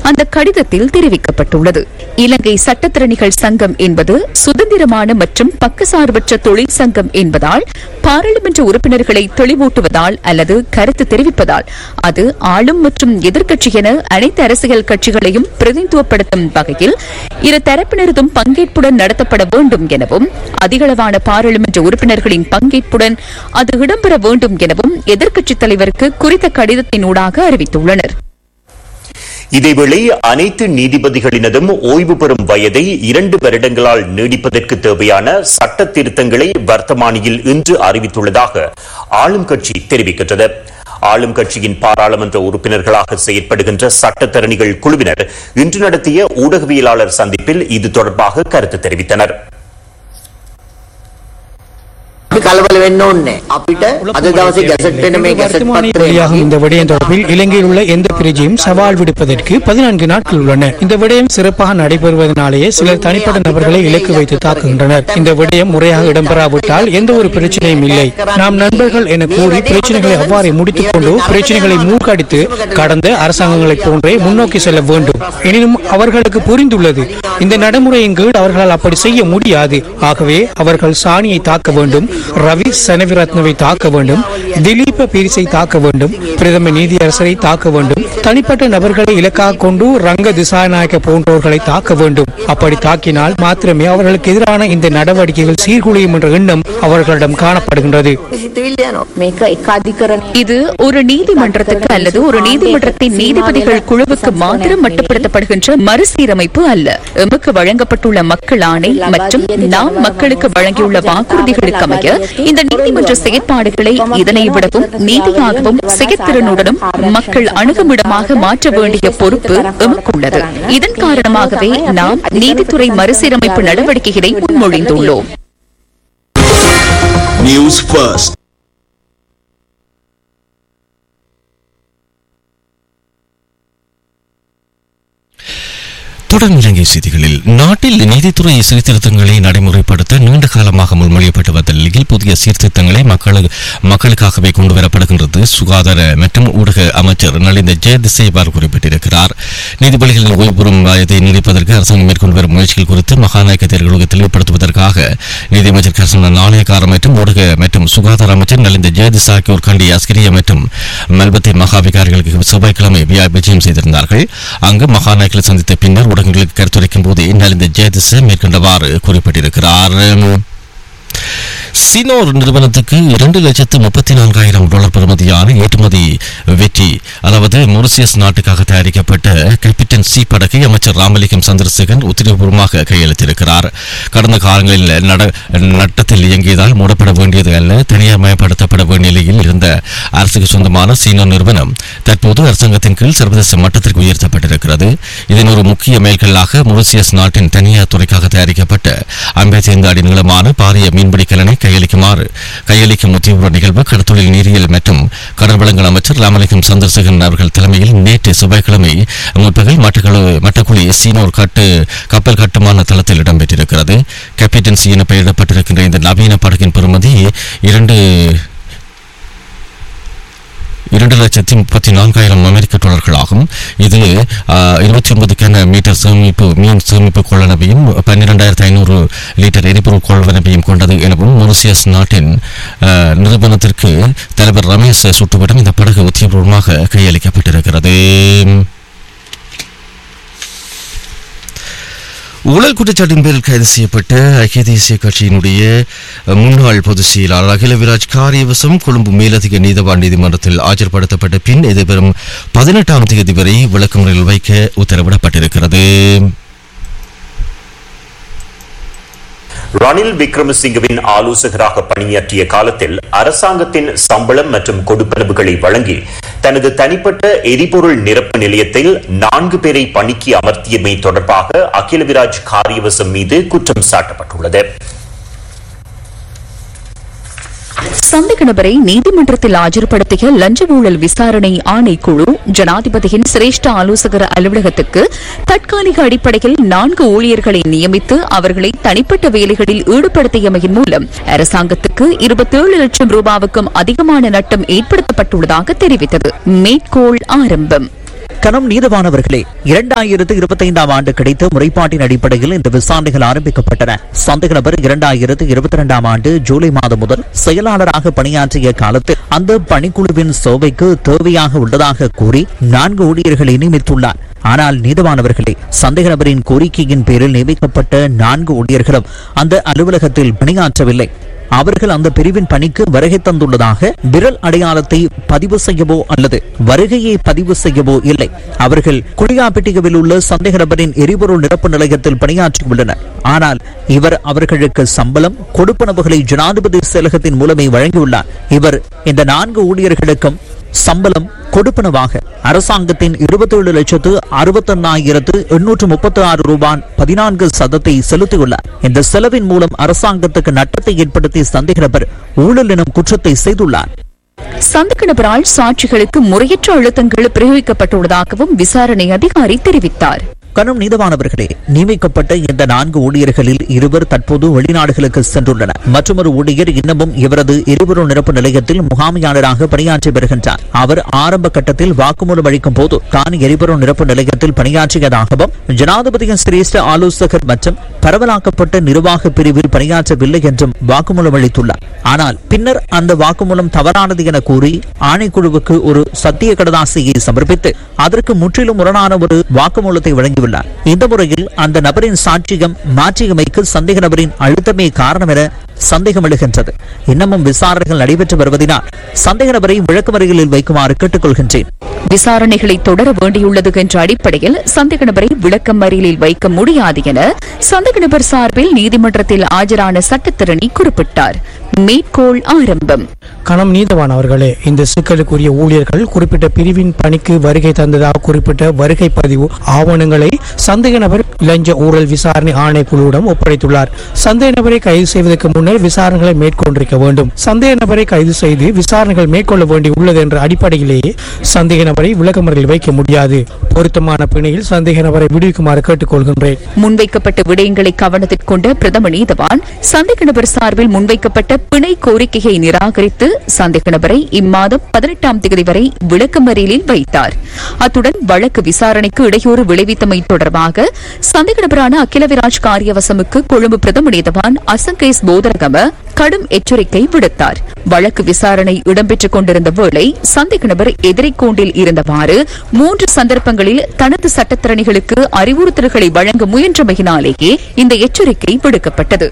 அந்த கடிதத்தில் தெரிவிக்கப்பட்டுள்ளது இலங்கை சட்டத்திறனிகள் சங்கம் என்பது சுதந்திரமான மற்றும் பக்கசார்பற்ற தொழில் சங்கம் என்பதால் பாராளுமன்ற உறுப்பினர்களை தெளிவூட்டுவதால் அல்லது கருத்து தெரிவிப்பதால் அது ஆளும் மற்றும் எதிர்க்கட்சி என அனைத்து அரசியல் கட்சிகளையும் பிரதிநிதித்துவப்படுத்தும் வகையில் இரு தரப்பினரதும் பங்கேற்புடன் நடத்தப்பட வேண்டும் எனவும் அதிகளவான பாராளுமன்ற உறுப்பினர்களின் பங்கேற்புடன் அது இடம்பெற வேண்டும் எனவும் எதிர்க்கட்சித் தலைவருக்கு குறித்த கடிதத்தினூடாக அறிவித்துள்ளனர் இதேவேளை அனைத்து நீதிபதிகளினதும் ஓய்வு பெறும் வயதை இரண்டு வருடங்களால் நீடிப்பதற்கு தேவையான சட்ட திருத்தங்களை வர்த்தமானியில் இன்று அறிவித்துள்ளதாக ஆளும் கட்சி தெரிவிக்கின்றது ஆளும் கட்சியின் பாராளுமன்ற உறுப்பினர்களாக செயற்படுகின்ற சட்டத்தரணிகள் குழுவினர் இன்று நடத்திய ஊடகவியலாளர் சந்திப்பில் இது தொடர்பாக கருத்து தெரிவித்தனர் අපි කලබල වෙන්න ඕනේ අපිට අද දවසේ ගැසට් වෙන මේ ගැසට් வர்த்தமானி පත්‍රය வெளியாகும் இந்த விடயம் தொடர்பில் இலங்கையில் உள்ள எந்த பிரஜையும் சவால் விடுப்பதற்கு பதினான்கு நாட்கள் உள்ளன இந்த விடயம் சிறப்பாக நடைபெறுவதனாலேயே சிலர் தனிப்பட்ட நபர்களை இலக்கு வைத்து தாக்குகின்றனர் இந்த விடயம் முறையாக இடம்பெறாவிட்டால் எந்த ஒரு பிரச்சனையும் இல்லை நாம் நண்பர்கள் என கூறி பிரச்சனைகளை அவ்வாறே முடித்துக் கொண்டு பிரச்சனைகளை மூழ்கடித்து கடந்த அரசாங்கங்களைப் போன்றே முன்னோக்கி செல்ல வேண்டும் எனினும் அவர்களுக்கு புரிந்துள்ளது இந்த நடைமுறையின் கீழ் அவர்களால் அப்படி செய்ய முடியாது ஆகவே அவர்கள் சாணியை தாக்க வேண்டும் ரவி சனவிரத்னவை தாக்க வேண்டும் திலீப பீரிஸை தாக்க வேண்டும் பிரதம நீதியரசரை தாக்க வேண்டும் தனிப்பட்ட நபர்களை இலக்காக கொண்டு ரங்க திசாநாயக்க போன்றோர்களை தாக்க வேண்டும் அப்படி தாக்கினால் மாத்திரமே அவர்களுக்கு எதிரான இந்த நடவடிக்கைகள் சீர்குலையும் என்ற எண்ணம் அவர்களிடம் காணப்படுகின்றது හිතවිල්ල යනවා මේක එකාධිකරණ இது ஒரு நீதிமன்றத்துக்கு அல்லது ஒரு நீதிமன்றத்தின் நீதிபதிகள் குழுவுக்கு மாத்திரம் மட்டுப்படுத்தப்படுகின்ற மறுசீரமைப்பு அல்ல எமக்கு வழங்கப்பட்டுள்ள மக்கள் ஆணை மற்றும் நாம் மக்களுக்கு வழங்கியுள்ள வாக்குறுதிகளுக்கு அமைய இந்த நீதிமன்ற செயற்பாடுகளை இதனை விடவும் நீதியாகவும் செயற்திறனுடனும் மக்கள் அணுகுமிடமாக மாற்ற வேண்டிய பொறுப்பு எமக்குள்ளது இதன் காரணமாகவே நாம் நீதித்துறை மறுசீரமைப்பு நடவடிக்கைகளை முன்மொழிந்துள்ளோம் News first. தொடர்ந்து இலங்கை செய்திகளில் நாட்டில் நீதித்துறை சீர்திருத்தங்களை நடைமுறைப்படுத்த நீண்ட காலமாக முன்மொழியப்பட்டு வந்த நிலையில் புதிய சீர்திருத்தங்களை மக்களுக்கு மக்களுக்காகவே கொண்டு வரப்படுகின்றது சுகாதார மற்றும் ஊடக அமைச்சர் நலிந்த ஜெயதிசேவார் குறிப்பிட்டிருக்கிறார் நீதிபதிகளின் ஓய்வு பெறும் வயதை நீடிப்பதற்கு அரசாங்கம் மேற்கொண்டு வரும் முயற்சிகள் குறித்து மகாநாயக்க தேர்தலுக்கு தெளிவுபடுத்துவதற்காக நீதியமைச்சர் கர்சன நாணயக்கார மற்றும் ஊடக மற்றும் சுகாதார அமைச்சர் நலிந்த ஜெயதிஸ் ஆகியோர் கண்டி அஸ்கிரிய மற்றும் மெல்பத்தை மகாவிகாரிகளுக்கு செவ்வாய்க்கிழமை வியா- விஜயம் செய்திருந்தார்கள் அங்கு மகாநாயக்கரை சந்தித்த பின்னர் ஊடகங்களுக்கு கருத்துரைக்கும் போது நலிந்த ஜெயதிஸ் மேற்கொண்டவாறு குறிப்பிட்டிருக்கிறார் சீனோர் நிறுவனத்துக்கு இரண்டு லட்சத்து முப்பத்தி நான்காயிரம் டாலர் பெறுமதியான ஏற்றுமதி வெற்றி அதாவது மொரிசியஸ் நாட்டுக்காக தயாரிக்கப்பட்ட கேபிட்டன் சி படகை அமைச்சர் ராமலிங்கம் சந்திரசேகரன் உத்திரபூர்வமாக கையெழுத்திருக்கிறார் கடந்த காலங்களில் நட நட்டத்தில் இயங்கியதால் மூடப்பட வேண்டியது அல்ல தனியார் மயப்படுத்தப்பட வேண்டிய நிலையில் இருந்த அரசுக்கு சொந்தமான சீனோ நிறுவனம் தற்போது அரசாங்கத்தின் கீழ் சர்வதேச மட்டத்திற்கு உயர்த்தப்பட்டிருக்கிறது இதன் ஒரு முக்கிய மேல்கல்லாக மொரிசியஸ் நாட்டின் தனியார் துறைக்காக தயாரிக்கப்பட்ட ஐம்பத்தி ஐந்து அடி நீளமான பாரிய மீன்பிடி கலனை கையளிக்குமாறு கையளிக்கும் உத்தியோக நிகழ்வு கடத்தொழில் நீரியல் மற்றும் கடல் வளங்கள் அமைச்சர் ராமலிங்கம் சந்திரசேகரன் அவர்கள் தலைமையில் நேற்று செவ்வாய்க்கிழமை முற்பகல் மட்டக்குழு மட்டக்குழி சீனோர் கட்டு கப்பல் கட்டுமான தளத்தில் இடம்பெற்றிருக்கிறது கேபிட்டன் சி என பெயரிடப்பட்டிருக்கின்ற இந்த நவீன படகின் பெறுமதி இரண்டு இரண்டு லட்சத்தி முப்பத்தி நான்காயிரம் அமெரிக்க டாலர்களாகும் இது இருபத்தி ஒன்பது கன மீட்டர் சேமிப்பு மீன் சேமிப்பு கொள்ளளவையும் பன்னிரெண்டாயிரத்தி ஐநூறு லிட்டர் எரிபொருள் கொள்ளளவையும் கொண்டது எனவும் மொரிசியஸ் நாட்டின் ஆ, நிறுவனத்திற்கு தலைவர் ரமேஷ் சுட்டுவிடம் இந்த படகு உத்தியபூர்வமாக கையளிக்கப்பட்டிருக்கிறது ஊழல் குற்றச்சாட்டின் பேரில் கைது செய்யப்பட்ட ஐக்கிய தேசிய கட்சியினுடைய முன்னாள் பொதுச் செயலாளர் அகில விராஜ் காரியவசம் கொழும்பு மேலதிக நீதவான் நீதிமன்றத்தில் ஆஜர்படுத்தப்பட்ட பின் எதிர்வரும் பதினெட்டாம் தேதி வரை விளக்கமுறையில் வைக்க உத்தரவிடப்பட்டிருக்கிறது ரணில் விக்ரமசிங்கவின் ஆலோசகராக பணியாற்றிய காலத்தில் அரசாங்கத்தின் சம்பளம் மற்றும் கொடுப்பனவுகளை வழங்கி தனது தனிப்பட்ட எரிபொருள் நிரப்பு நிலையத்தில் நான்கு பேரை பணிக்கு அமர்த்தியமை தொடர்பாக அகில விராஜ் காரியவசம் மீது குற்றம் சாட்டப்பட்டுள்ளது சந்தேக நபரை நீதிமன்றத்தில் ஆஜர்படுத்திய லஞ்ச ஊழல் விசாரணை ஆணைக்குழு ஜனாதிபதியின் சிரேஷ்ட ஆலோசகர் அலுவலகத்துக்கு தற்காலிக அடிப்படையில் நான்கு ஊழியர்களை நியமித்து அவர்களை தனிப்பட்ட வேலைகளில் ஈடுபடுத்தியமையின் மூலம் அரசாங்கத்துக்கு இருபத்தேழு லட்சம் ரூபாவுக்கும் அதிகமான நட்டம் ஏற்படுத்தப்பட்டுள்ளதாக தெரிவித்தது மேற்கோள் ஆரம்பம் கனம் நீதவானவர்களே இரண்டாயிரத்து இருபத்தைந்தாம் ஆண்டு கிடைத்த முறைப்பாட்டின் அடிப்படையில் இந்த விசாரணைகள் ஆரம்பிக்கப்பட்டன சந்தேக நபர் இரண்டாயிரத்து இருபத்தி இரண்டாம் ஆண்டு ஜூலை மாதம் முதல் செயலாளராக பணியாற்றிய காலத்தில் அந்த பணிக்குழுவின் சேவைக்கு தேவையாக உள்ளதாக கூறி நான்கு ஊழியர்களை நியமித்துள்ளார் ஆனால் நீதவானவர்களே சந்தேக நபரின் கோரிக்கையின் பேரில் நியமிக்கப்பட்ட நான்கு ஊழியர்களும் அந்த அலுவலகத்தில் பணியாற்றவில்லை அவர்கள் அந்த பிரிவின் பணிக்கு வருகை தந்துள்ளதாக விரல் அடையாளத்தை பதிவு செய்யவோ அல்லது வருகையை பதிவு செய்யவோ இல்லை அவர்கள் குளியாப்பிட்டிகவில் உள்ள சந்தேக நபரின் எரிபொருள் நிரப்பு நிலையத்தில் பணியாற்றியுள்ளனர் ஆனால் இவர் அவர்களுக்கு சம்பளம் கொடுப்பனவுகளை ஜனாதிபதி செயலகத்தின் மூலமே வழங்கியுள்ளார் இவர் இந்த நான்கு ஊழியர்களுக்கும் சம்பளம் கொடுப்பனவாக அரசாங்கத்தின் இருபத்தேழு லட்சத்து அறுபத்தொன்னாயிரத்து எண்ணூற்று முப்பத்தி ஆறு ரூபாய் பதினான்கு சதத்தை செலுத்தியுள்ளார் இந்த செலவின் மூலம் அரசாங்கத்துக்கு நட்டத்தை ஏற்படுத்தி சந்தேக நபர் ஊழல் எனும் குற்றத்தை செய்துள்ளார் சந்தேக நபரால் சாட்சிகளுக்கு முறையற்ற அழுத்தங்கள் பிரயோகிக்கப்பட்டுள்ளதாகவும் விசாரணை அதிகாரி தெரிவித்தார் கனும் நீதவானவர்களே நியமிக்கப்பட்ட இந்த நான்கு ஊழியர்களில் இருவர் தற்போது வெளிநாடுகளுக்கு சென்றுள்ளனர் மற்றொரு ஊழியர் இன்னமும் இவரது எரிபொருள் நிரப்பு நிலையத்தில் முகாமையாளராக பணியாற்றி வருகின்றார் அவர் ஆரம்ப கட்டத்தில் வாக்குமூலம் அளிக்கும் போது தான் எரிபொருள் நிரப்பு நிலையத்தில் பணியாற்றியதாகவும் ஜனாதிபதியின் சிரேஷ்ட ஆலோசகர் மற்றும் பரவலாக்கப்பட்ட நிர்வாக பிரிவில் பணியாற்றவில்லை என்றும் வாக்குமூலம் அளித்துள்ளார் ஆனால் பின்னர் அந்த வாக்குமூலம் தவறானது என கூறி ஆணைக்குழுவுக்கு ஒரு சத்திய கடதாசியை சமர்ப்பித்து அதற்கு முற்றிலும் முரணான ஒரு வாக்குமூலத்தை வழங்கியுள்ளார் இந்த முறையில் அந்த நபரின் சாட்சியம் மாற்றியமைக்கு சந்தேக நபரின் அழுத்தமே காரணம் என சந்தேகம் எழுகின்றது இன்னமும் விசாரணைகள் நடைபெற்று வருவதினால் சந்தேக நபரை விளக்குமறைகளில் வைக்குமாறு கேட்டுக்கொள்கின்றேன் விசாரணைகளை தொடர வேண்டியுள்ளது என்ற அடிப்படையில் சந்தேக நபரை விளக்கம் மறியலில் வைக்க முடியாது என சந்தேக நபர் சார்பில் நீதிமன்றத்தில் ஆஜரான சட்டத்திரணி குறிப்பிட்டார் மேற்கோள் ஆரம்பம் கணம் நீதவான் அவர்களே இந்த சிக்கலுக்குரிய ஊழியர்கள் குறிப்பிட்ட பிரிவின் பணிக்கு வருகை தந்ததாக குறிப்பிட்ட வருகை பதிவு ஆவணங்களை சந்தேக நபர் லஞ்ச ஊழல் விசாரணை ஆணைக்குழுவிடம் ஒப்படைத்துள்ளார் சந்தேக நபரை கைது செய்வதற்கு முன்னர் விசாரணைகளை மேற்கொண்டிருக்க வேண்டும் சந்தேக நபரை கைது செய்து விசாரணைகள் மேற்கொள்ள வேண்டி உள்ளது என்ற அடிப்படையிலேயே சந்தேக நபரை விளக்கமறையில் வைக்க முடியாது பொருத்தமான பிணையில் சந்தேக நபரை விடுவிக்குமாறு கேட்டுக்கொள்கின்றேன் முன்வைக்கப்பட்ட விடயங்களை கவனத்தில் கொண்ட பிரதம நீதவான் சந்தேக நபர் சார்பில் முன்வைக்கப்பட்ட பிணை கோரிக்கையை நிராகரித்து சந்தேக நபரை இம்மாதம் பதினெட்டாம் தேதி வரை விளக்கமறியலில் வைத்தார் அத்துடன் வழக்கு விசாரணைக்கு இடையூறு விளைவித்தமை தொடர்பாக சந்தேக நபரான அகிலவிராஜ் காரியவசமுக்கு கொழும்பு பிரதம நீதவான் அசங்கேஸ் போதரகம கடும் எச்சரிக்கை விடுத்தார் வழக்கு விசாரணை இடம்பெற்றுக் கொண்டிருந்த வேளை சந்தேக நபர் எதிரைக்கோண்டில் இருந்தவாறு மூன்று சந்தர்ப்பங்களில் தனது சட்டத்திறனிகளுக்கு அறிவுறுத்தல்களை வழங்க முயன்றமையினாலேயே இந்த எச்சரிக்கை விடுக்கப்பட்டது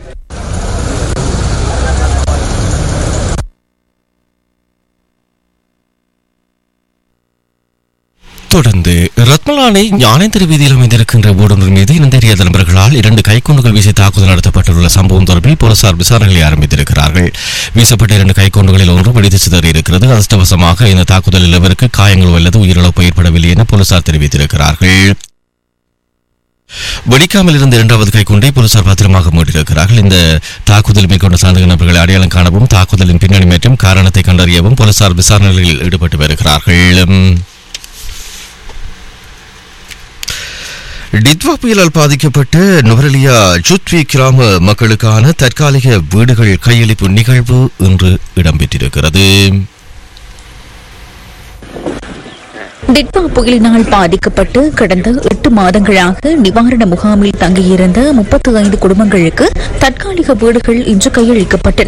தொடர்ந்து ரத்மலானை ஞானேந்திர வீதியில் அமைந்திருக்கின்ற ஓடுநர் மீது இனந்தெரியாத நபர்களால் இரண்டு கைக்குண்டுகள் வீசி தாக்குதல் நடத்தப்பட்டுள்ள சம்பவம் தொடர்பில் போலீசார் விசாரணைகளை ஆரம்பித்திருக்கிறார்கள் வீசப்பட்ட இரண்டு கைக்குண்டுகளில் ஒன்று வெடித்து சிதறி இருக்கிறது அதிர்ஷ்டவசமாக இந்த தாக்குதலில் இவருக்கு காயங்களோ அல்லது உயிரிழப்பு ஏற்படவில்லை என போலீசார் தெரிவித்திருக்கிறார்கள் வெடிக்காமல் இருந்த இரண்டாவது கைக்குண்டை போலீசார் பத்திரமாக மீட்டிருக்கிறார்கள் இந்த தாக்குதல் மேற்கொண்ட சந்தேக நபர்களை அடையாளம் காணவும் தாக்குதலின் பின்னணி மற்றும் காரணத்தை கண்டறியவும் போலீசார் விசாரணைகளில் ஈடுபட்டு வருகிறார்கள் டித்வா புயலால் பாதிக்கப்பட்ட நுவரலியா ஜுத்வி கிராம மக்களுக்கான தற்காலிக வீடுகள் கையளிப்பு நிகழ்வு இன்று இடம்பெற்றிருக்கிறது டிட்வா புயலினால் பாதிக்கப்பட்டு கடந்த எட்டு மாதங்களாக நிவாரண முகாமில் தங்கியிருந்த முப்பத்தி ஐந்து குடும்பங்களுக்கு தற்காலிக வீடுகள் இன்று கையளிக்கப்பட்டன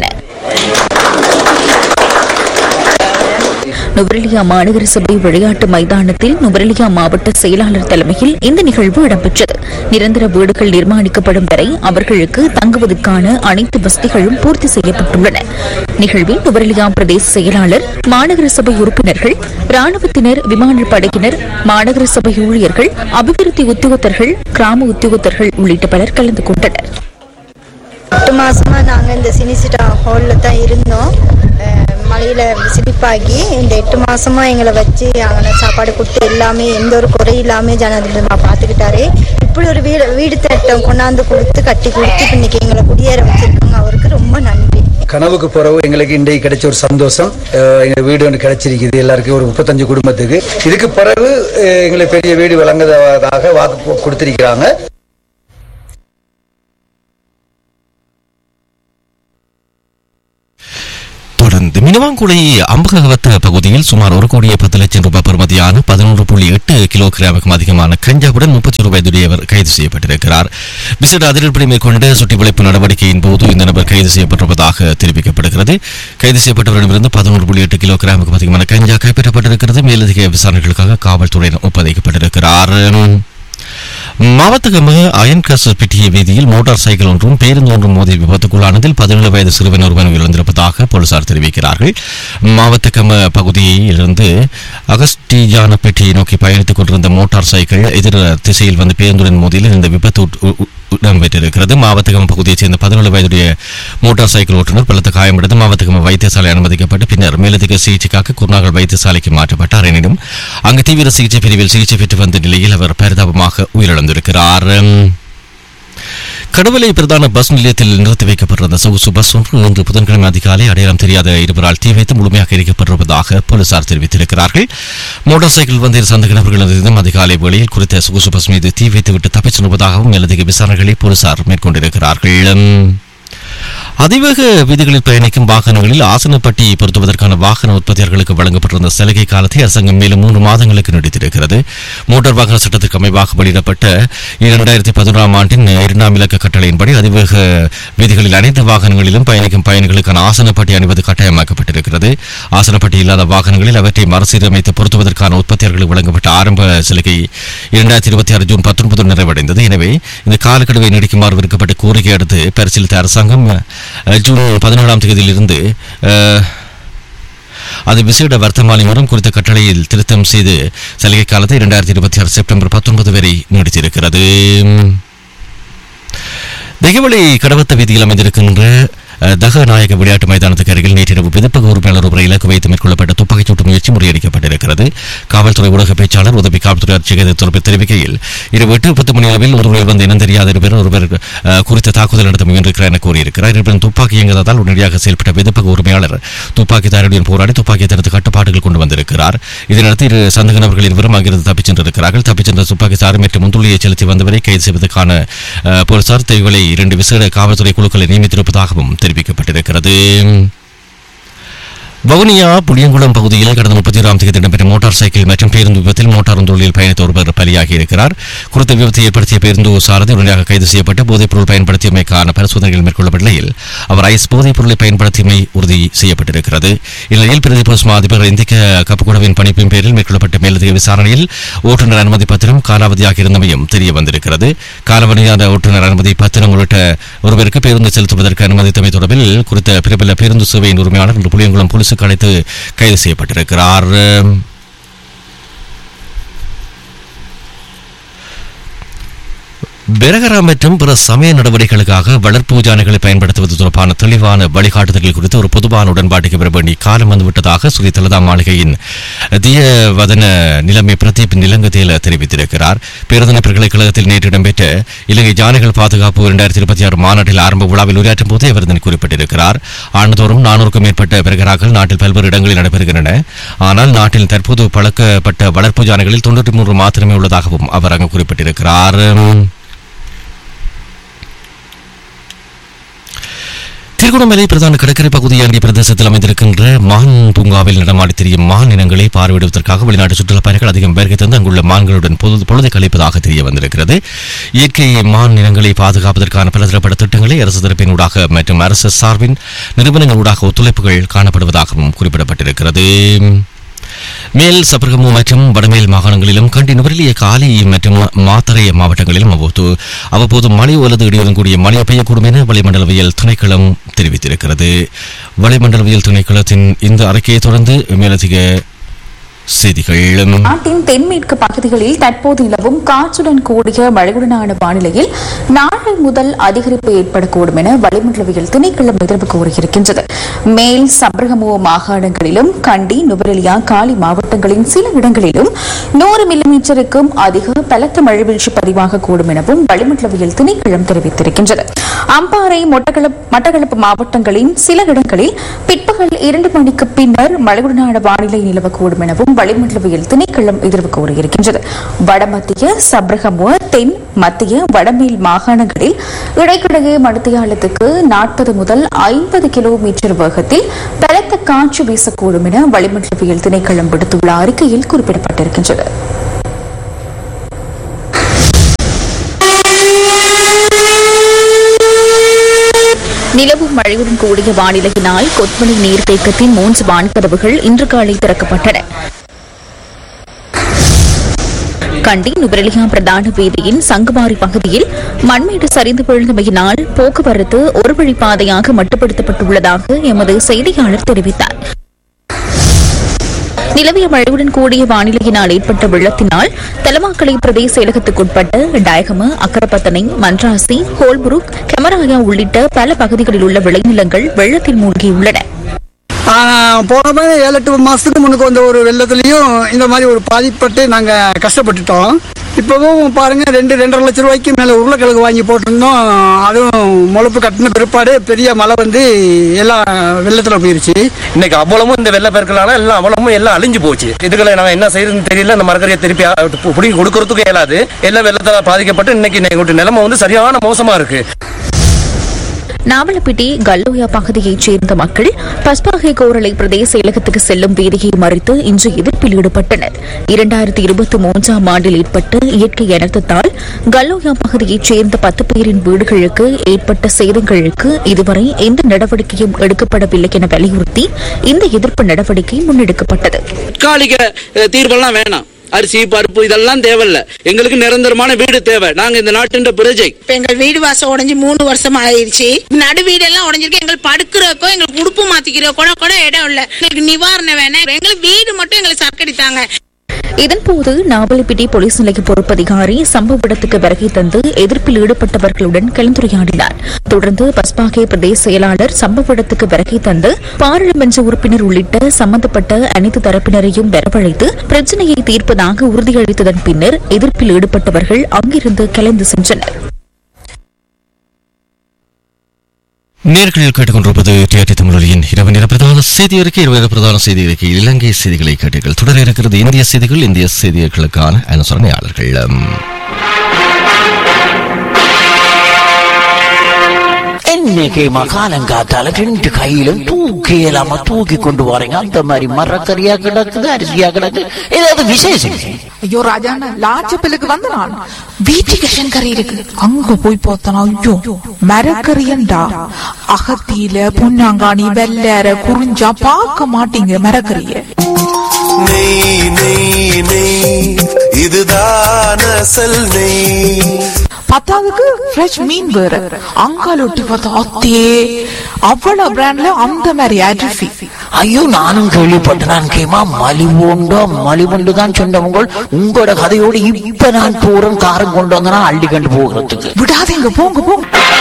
நுவரெலியா மாநகர சபை விளையாட்டு மைதானத்தில் நுவரெலியா மாவட்ட செயலாளர் தலைமையில் இந்த நிகழ்வு இடம்பெற்றது நிரந்தர வீடுகள் நிர்மாணிக்கப்படும் வரை அவர்களுக்கு தங்குவதற்கான அனைத்து வசதிகளும் பூர்த்தி செய்யப்பட்டுள்ளன நிகழ்வில் நுவரெலியா பிரதேச செயலாளர் மாநகர சபை உறுப்பினர்கள் ராணுவத்தினர் விமான படையினர் மாநகர சபை ஊழியர்கள் அபிவிருத்தி உத்தியோகத்தர்கள் கிராம உத்தியோகத்தர்கள் உள்ளிட்ட பலர் கலந்து கொண்டனர் எட்டு மாசமா நாங்க இந்த சினிசிட்டா ஹால்ல தான் இருந்தோம் அஹ் மழையில சிரிப்பாகி இந்த எட்டு மாசமா எங்களை வச்சு அங்கே சாப்பாடு கொடுத்து எல்லாமே எந்த ஒரு குறை இல்லாம ஜனாதிபதி பார்த்துக்கிட்டாரு இப்படி ஒரு வீடு வீடு திட்டம் கொண்டாந்து கொடுத்து கட்டி கொடுத்து இப்ப இன்னைக்கு எங்களை குடியேற வச்சிருக்காங்க அவருக்கு ரொம்ப நன்றி கனவுக்கு பிறகு எங்களுக்கு இன்றைக்கு கிடைச்ச ஒரு சந்தோஷம் அஹ் எங்க வீடு ஒன்று கிடைச்சிருக்குது எல்லாருக்கும் ஒரு முப்பத்தஞ்சு குடும்பத்துக்கு இதுக்கு பிறகு அஹ் எங்களுக்கு பெரிய வீடு வழங்குவதாக வாக்கு கொ- கொடுத்திருக்கிறாங்க தொடர்ந்து மினுவாங்குளை அம்பகவத்த பகுதியில் சுமார் ஒரு கோடியே பத்து லட்சம் ரூபாய் பெறுமதியான பதினொன்று புள்ளி எட்டு கிலோகிராமுக்கும் அதிகமான கஞ்சாவுடன் முப்பத்தி ஒரு வயதுடையவர் கைது செய்யப்பட்டிருக்கிறார் விசேட அதிரடிப்படை மேற்கொண்ட சுற்றி வளைப்பு நடவடிக்கையின் போது இந்த நபர் கைது செய்யப்பட்டிருப்பதாக தெரிவிக்கப்படுகிறது கைது செய்யப்பட்டவரிடமிருந்து பதினோரு புள்ளி எட்டு கிலோகிராமுக்கும் அதிகமான கஞ்சா கைப்பற்றப்பட்டிருக்கிறது மேலதிக விசாரணைகளுக்காக காவல்துறையினர் ஒப்படைக்கப்பட்டிருக்கிறார் மாவட்டகம அயன் கசர் பிட்டிய வீதியில் மோட்டார் சைக்கிள் ஒன்றும் பேருந்து ஒன்றும் மோதி விபத்துக்குள்ளானதில் பதினேழு வயது சிறுவன் ஒருவன் உயிரிழந்திருப்பதாக போலீசார் தெரிவிக்கிறார்கள் மாவட்டகம பகுதியிலிருந்து அகஸ்டியானப்பேட்டையை நோக்கி பயணித்துக் கொண்டிருந்த மோட்டார் சைக்கிள் எதிர் திசையில் வந்து பேருந்துடன் மோதியில் இந்த விபத்து உட்- உ- உ- இடம்பெற்றிருக்கிறது மாவட்டகம் பகுதியைச் சேர்ந்த பதினேழு வயதுடைய மோட்டார் சைக்கிள் ஓட்டுநர் பலத்த காயமடைந்து மாவட்டகம் வைத்தியசாலை அனுமதிக்கப்பட்டு பின்னர் மேலதிக சிகிச்சைக்காக குருநாகல் வைத்தியசாலைக்கு மாற்றப்பட்டார் எனினும் அங்கு தீவிர சிகிச்சை பிரிவில் சிகிச்சை பெற்று வந்த நிலையில் அவர் பரிதாபமாக உயிரிழந்திருக்கிறார் கடவுளை பிரதான பஸ் நிலையத்தில் நிறுத்தி வைக்கப்பட்டிருந்த சொகுசு பஸ் ஒன்று இன்று புதன்கிழமை அதிகாலை அடையாளம் தெரியாத இருவரால் தீ வைத்து முழுமையாக எரிக்கப்பட்டிருப்பதாக போலீசார் தெரிவித்திருக்கிறார்கள் மோட்டார் சைக்கிள் வந்த இரு சந்தேக நபர்களிடம் அதிகாலை வேளையில் குறித்த சொகுசு பஸ் மீது தீ வைத்துவிட்டு தப்பிச் செல்வதாகவும் மேலதிக விசாரணைகளை போலீசார் மேற்கொண்டிருக்கிறார்கள் அதிவேக வீதிகளில் பயணிக்கும் வாகனங்களில் ஆசனப்பட்டி பொருத்துவதற்கான வாகன உற்பத்தியாளர்களுக்கு வழங்கப்பட்டிருந்த சலுகை காலத்தை அரசாங்கம் மேலும் மூன்று மாதங்களுக்கு நீடித்திருக்கிறது மோட்டார் வாகன சட்டத்திற்கு அமைவாக வெளியிடப்பட்ட இரண்டாயிரத்தி பதினோராம் ஆண்டின் இரண்டாம் இலக்க கட்டளையின்படி அதிவேக வீதிகளில் அனைத்து வாகனங்களிலும் பயணிக்கும் பயணிகளுக்கான ஆசனப்பட்டி அணிவது கட்டாயமாக்கப்பட்டிருக்கிறது ஆசனப்பட்டி இல்லாத வாகனங்களில் அவற்றை மறுசீரமைத்து பொருத்துவதற்கான உற்பத்தியாளர்களுக்கு வழங்கப்பட்ட ஆரம்ப சலுகை இரண்டாயிரத்தி இருபத்தி ஆறு ஜூன் பத்தொன்பது நிறைவடைந்தது எனவே இந்த காலக்கெடுவை நீடிக்குமாறு விடுக்கப்பட்ட கோரிக்கை அடுத்து பரிசீலித்த அரசாங்கம் அஹ், ஜூன் பதினேழாம் தேதியிலிருந்து அஹ், அது விசேட வர்த்தமானி மூலம் குறித்த கட்டளையில் திருத்தம் செய்து சலுகை காலத்தை இரண்டாயிரத்தி இருபத்தி ஆறு செப்டம்பர் பத்தொன்பது வரை நீடித்திருக்கிறது தெகவளி கடவத்த வீதியில் அமைந்திருக்கின்ற அஹ், தகநாயக விளையாட்டு மைதானத்துக்கு அருகில் நேற்றிரவு விதிப்பக உறுப்பினர் ஒருவரை இலக்கு வைத்து மேற்கொள்ளப்பட்ட துப்பாக்கிச் சூட்டு முயற்சி முறியடிக்கப்பட்டிருக்கிறது காவல்துறை ஊடக பேச்சாளர் உதவி காவல்துறை ஆட்சியர் தொடர்பு தெரிவிக்கையில் இரவு எட்டு பத்து மணி அளவில் ஒருவர் வந்து இனம் தெரியாத இருவர் ஒருவர் அஹ், குறித்த தாக்குதல் நடத்த முயன்றிருக்கிறார் என கூறியிருக்கிறார் இருப்பினும் துப்பாக்கி இயங்குவதால் உடனடியாக செயல்பட்ட விதிப்பக உரிமையாளர் துப்பாக்கிதாரியுடன் போராடி துப்பாக்கியை தனது கட்டுப்பாடுகள் கொண்டு வந்திருக்கிறார் இதனடுத்து இரு சந்தக நபர்கள் இருவரும் அங்கிருந்து தப்பிச் சென்றிருக்கிறார்கள் தப்பிச் சென்ற துப்பாக்கிதாரி மற்றும் முந்துளியை செலுத்தி வந்தவரை கைது செய்வதற்கான அஹ், போலீசார் தெய்வலை இரண்டு விசேட காவல்துறை குழுக்களை நியமித்திருப்பதாகவும் தெரிவிக்கப்பட்டிருக்கிறது வவுனியா புளியங்குளம் பகுதியில் கடந்த முப்பத்தி ஆறாம் தேதி இடம்பெற்ற மோட்டார் சைக்கிள் மற்றும் பேருந்து விபத்தில் மோட்டார் தொழிலில் பயணித்த ஒருவர் பலியாகி இருக்கிறார் குறித்த விபத்தை ஏற்படுத்திய பேருந்து சாரதி உடனடியாக கைது செய்யப்பட்டு போதைப் பொருள் பயன்படுத்தியமைக்கான பரிசோதனைகள் மேற்கொள்ளப்பட்ட நிலையில் அவர் ஐஸ் போதைப் பொருளை பயன்படுத்தியமை உறுதி செய்யப்பட்டிருக்கிறது இந்நிலையில் பிரதி போலீஸ் மா அதிபர் இந்திய கப்புக்குடவின் பணிப்பின் பேரில் மேற்கொள்ளப்பட்ட மேலதிக விசாரணையில் ஓட்டுநர் அனுமதி பத்திரம் காலாவதியாக இருந்தமையும் தெரிய வந்திருக்கிறது காலாவதியான ஓட்டுநர் அனுமதி பத்திரம் உள்ளிட்ட ஒருவருக்கு பேருந்து செலுத்துவதற்கு அனுமதித்தமை தொடர்பில் குறித்த பிரபல பேருந்து சேவையின் உரிமையாளர் இன்று புளியங்குளம் போலீசுக்கு அழைத்து கைது செய்யப்பட்டிருக்கிறார் பெரகரா மற்றும் பிற சமய நடவடிக்கைகளுக்காக வளர்ப்பு யானைகளை பயன்படுத்துவது தொடர்பான தெளிவான வழிகாட்டுதல்கள் குறித்து ஒரு பொதுவான உடன்பாட்டுக்கு பெற வேண்டிய காலம் வந்துவிட்டதாக ஸ்ரீ தலதா மாளிகையின் தியவதன நிலைமை பிரதீப் நிலங்கதேல தெரிவித்திருக்கிறார் பேருந்து பல்கலைக்கழகத்தில் நேற்று இடம்பெற்ற இலங்கை யானைகள் பாதுகாப்பு இரண்டாயிரத்தி இருபத்தி ஆறு மாநாட்டில் ஆரம்ப விழாவில் உரையாற்றும் போதே அவர் இதனை குறிப்பிட்டிருக்கிறார் ஆண்டுதோறும் நானூறுக்கும் மேற்பட்ட பெருகராக்கள் நாட்டில் பல்வேறு இடங்களில் நடைபெறுகின்றன ஆனால் நாட்டில் தற்போது பழக்கப்பட்ட வளர்ப்பு யானைகளில் தொண்ணூற்றி மூன்று மாத்திரமே உள்ளதாகவும் அவர் அங்கு குறிப்பிட்டிருக்கிறார் திருகோணமலை பிரதான கடற்கரை பகுதியாண்டிய பிரதேசத்தில் அமைந்திருக்கின்ற மான் பூங்காவில் நடமாடி திரியும் மான் இனங்களை பார்வையிடுவதற்காக வெளிநாட்டு சுற்றுலா பயணிகள் அதிகம் வருகை தந்து அங்குள்ள மான்களுடன் பொது பொழுதை கழிப்பதாக தெரிய வந்திருக்கிறது இயற்கை மான் இனங்களை பாதுகாப்பதற்கான பலதரப்பட்ட திட்டங்களை அரசு தரப்பினூடாக மற்றும் அரசு சார்பின் நிறுவனங்களூடாக ஒத்துழைப்புகள் காணப்படுவதாகவும் குறிப்பிடப்பட்டிருக்கிறது மேல் சபரகமு மற்றும் வடமேல் மாகாணங்களிலும் கண்டி நுவரெலிய காலி மற்றும் மாத்தறை மாவட்டங்களிலும் அவ்வப்போது அவ்வப்போது மழை அல்லது இடியுடன் கூடிய மழை பெய்யக்கூடும் என வளிமண்டலவியல் திணைக்களம் தெரிவித்திருக்கிறது வளிமண்டலவியல் திணைக்களத்தின் இந்த அறிக்கையை தொடர்ந்து மேலதிக செய்திகள் நாட்டின் தென்மேற்கு பகுதிகளில் தற்போது நிலவும் காற்றுடன் கூடிய மழையுடனான வானிலையில் நாளை முதல் அதிகரிப்பு ஏற்படக்கூடும் என வளிமண்டலவியல் திணைக்களம் எதிர்ப்பு கூறியிருக்கின்றது மேல் சப்ரகமுவ மாகாணங்களிலும் கண்டி நுவரெலியா காலி மாவட்டங்களின் சில இடங்களிலும் நூறு மில்லிமீட்டருக்கும் அதிக பலத்த மழை வீழ்ச்சி பதிவாகக்கூடும் எனவும் வளிமண்டலவியல் திணைக்களம் தெரிவித்திருக்கின்றது அம்பாறை மொட்டகளப்- மட்டக்களப்பு மாவட்டங்களின் சில இடங்களில் பிற்பகல் இரண்டு மணிக்கு பின்னர் மழையுடனான வானிலை நிலவக்கூடும் எனவும் வளிமண்டலவியல் திணைக்களம் எதிர்வு கூறியிருக்கின்றது வடமத்திய சப்ரகமுவ தென் மத்திய வடமேல் மாகாணங்களில் இடைக்கிடையே மணித்தியாலத்துக்கு நாற்பது முதல் ஐம்பது கிலோமீட்டர் வேகத்தில் பலத்த காற்று வீசக்கூடும் என வளிமண்டலவியல் திணைக்களம் விடுத்துள்ள அறிக்கையில் குறிப்பிடப்பட்டிருக்கின்றது நிலவும் மழையுடன் கூடிய வானிலையினால் கொத்மலை நீர்த்தேக்கத்தின் மூன்று வான்கதவுகள் இன்று காலை திறக்கப்பட்டன கண்டி நுவரெலியா பிரதான வீதியின் சங்குமாரி பகுதியில் மண்மேடு சரிந்து விழுந்தமையினால் போக்குவரத்து ஒரு வழிப்பாதையாக மட்டுப்படுத்தப்பட்டுள்ளதாக எமது செய்தியாளர் தெரிவித்தார் நிலவிய மழையுடன் கூடிய வானிலையினால் ஏற்பட்ட வெள்ளத்தினால் தலமாக்கலை பிரதேச செயலகத்துக்குட்பட்ட டயகம அக்கரப்பத்தனை மன்றாசி ஹோல்புருக் கெமராயா உள்ளிட்ட பல பகுதிகளில் உள்ள விளைநிலங்கள் வெள்ளத்தில் மூழ்கியுள்ளன போன ஏழு எட்டு மாசத்துக்கு முன்னுக்கு வந்த ஒரு வெள்ளத்துலயும் இந்த மாதிரி ஒரு பாதிப்பட்டு நாங்க கஷ்டப்பட்டுட்டோம் இப்பவும் பாருங்க ரெண்டு ரெண்டரை லட்சம் ரூபாய்க்கு மேல உருளைக்கிழங்கு வாங்கி போட்டிருந்தோம் அதுவும் முளைப்பு கட்டின பிற்பாடு பெரிய மழை வந்து எல்லாம் வெள்ளத்துல போயிருச்சு இன்னைக்கு அவ்வளவும் இந்த வெள்ள பெருக்கலான எல்லாம் அவ்வளவும் எல்லாம் அழிஞ்சு போச்சு இதுகளை நாங்க என்ன செய்யறதுன்னு தெரியல இந்த மரக்கறியை திருப்பி அ- பு- பிடிங்கி கொடுக்கறதுக்கு இயலாது எல்லாம் வெள்ளத்தால பாதிக்கப்பட்டு இன்னைக்கு எங்களுடைய நிலைமை வந்து சரியான மோசமா இருக்கு நாவலப்பிட்டி கல்லோயா பகுதியைச் சேர்ந்த மக்கள் பஸ்பாகை கோரளை பிரதேச செயலகத்துக்கு செல்லும் வீதியை மறித்து இன்று எதிர்ப்பில் ஈடுபட்டனர் இரண்டாயிரத்தி இருபத்தி மூன்றாம் ஆண்டில் ஏற்பட்ட இயற்கை அனர்த்தத்தால் கல்லோயா பகுதியைச் சேர்ந்த பத்து பேரின் வீடுகளுக்கு ஏற்பட்ட சேதங்களுக்கு இதுவரை எந்த நடவடிக்கையும் எடுக்கப்படவில்லை என வலியுறுத்தி இந்த எதிர்ப்பு நடவடிக்கை முன்னெடுக்கப்பட்டது தற்காலிக அஹ், தீர்வெல்லாம் வேணாம் அரிசி பருப்பு இதெல்லாம் தேவையில்ல எங்களுக்கு நிரந்தரமான வீடு தேவை நாங்க இந்த நாட்டின் பிரஜை இப்ப எங்கள் வீடு வாசம் உடைஞ்சு மூணு வருஷம் ஆயிடுச்சு நடு வீடெல்லாம் உடைஞ்சிருக்கு எங்களுக்கு படுக்கிறக்கோ எங்களுக்கு உடுப்பு மாத்திக்கிறோம் கூட கூட இடம் இல்ல எங்களுக்கு நிவாரணம் வேணும் எங்களுக்கு வீடு மட்டும் எங்களுக்கு சர்க்கடித்தாங்க இதன்போது நாவலப்பிட்டி போலீஸ் நிலைய பொறுப்பதிகாரி சம்பவ இடத்துக்கு வருகை தந்து எதிர்ப்பில் ஈடுபட்டவர்களுடன் கலந்துரையாடினார் தொடர்ந்து பஸ்பாகே பிரதேச செயலாளர் சம்பவ இடத்துக்கு வருகை தந்து பாராளுமன்ற உறுப்பினர் உள்ளிட்ட சம்பந்தப்பட்ட அனைத்து தரப்பினரையும் வரவழைத்து பிரச்சினையை தீர்ப்பதாக உறுதியளித்ததன் பின்னர் எதிர்ப்பில் ஈடுபட்டவர்கள் அங்கிருந்து கலைந்து சென்றனர் நேர்கள் கேட்டுக்கொண்டிருப்பது டிஆர்டி தமிழொலியின் இரவு நேர பிரதான செய்தி அறிக்கை இரவு நேர பிரதான செய்தி அறிக்கை இலங்கை செய்திகளை கேட்டீர்கள் தொடர இருக்கிறது இந்திய செய்திகள் இந்திய செய்திகளுக்கான அனுசரணையாளர்கள் என்னைக்கு மகாலங்காத்தால ரெண்டு கையிலும் தூக்கி இல்லாம தூக்கி கொண்டு வரீங்க அந்த மாதிரி மரக்கறியா கிடக்குது அரிசியா கிடக்கு ஏதாவது விசேஷம் ஐயோ ராஜாண்ணா லாச்சப்பிலுக்கு வந்த நான் வீட்டுக்கு கறி இருக்கு அங்க போய் பார்த்தனா ஐயோ மரக்கறியண்டா அகத்தியில பொன்னாங்காணி வெள்ளற குறிஞ்சா பார்க்க மாட்டீங்க மரக்கறிய நெய் நெய் நெய் இதுதான் அசல் நெய் பத்தாவதுக்கு ஃப்ரெஷ் மீன் வேற அங்கால ஒட்டி பார்த்தா அத்தே அவ்வளவு பிராண்ட்ல அந்த மாதிரி அரிசி ஐயோ நானும் கேள்விப்பட்டேன் நான் கேமா மலிவுண்டோ மலிவுண்டு தான் சொன்னவங்க உங்களோட கதையோடு இப்ப நான் போறேன் காரம் கொண்டு வந்தனா அள்ளி கண்டு போகிறதுக்கு விடாதீங்க போங்க போங்க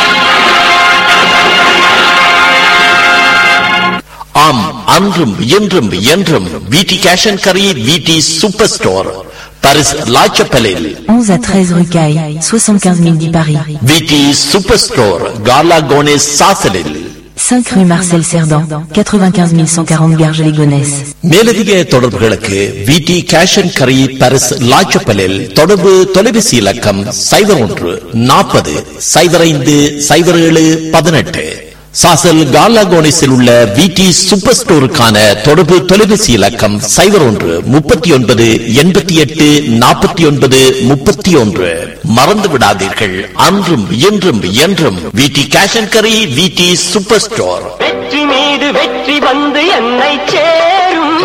ஆம் அன்றும் இன்றும் என்றும் விடி கேஷ் அண்ட் கரி விடி சூப்பர் ஸ்டோர் பாரிஸ் லாச்சப்பலில் 11 à 13 rue Caille, 75 010 Paris. விடி சூப்பர் ஸ்டோர் கார்லா கோனேஸ் சாசலில் 5 rue Marcel Cerdan, 95 140 Garges-les-Gonesse. மேலதிக தொடர்புகளுக்கு விடி கேஷ் அண்ட் கரி பாரிஸ் லாச்சப்பலில் தொடர்பு தொலைபேசி இலக்கம் சைபர் ஒன்று நாற்பது சைபர் ஐந்து சைபர் ஏழு பதினெட்டு சாசல் கார்லாகோனிஸில் உள்ள விடி சூப்பர் ஸ்டோருக்கான தொடர்பு தொலைபேசி இலக்கம் சைபர் ஒன்று முப்பத்தி ஒன்பது எண்பத்தி எட்டு நாற்பத்தி ஒன்பது முப்பத்தி ஒன்று மறந்து விடாதீர்கள் அன்றும் இன்றும் என்றும் விடி கேஷ் அண்ட் கரி விடி சூப்பர் ஸ்டோர் வெற்றி மீது வெற்றி வந்து என்னை சேரும்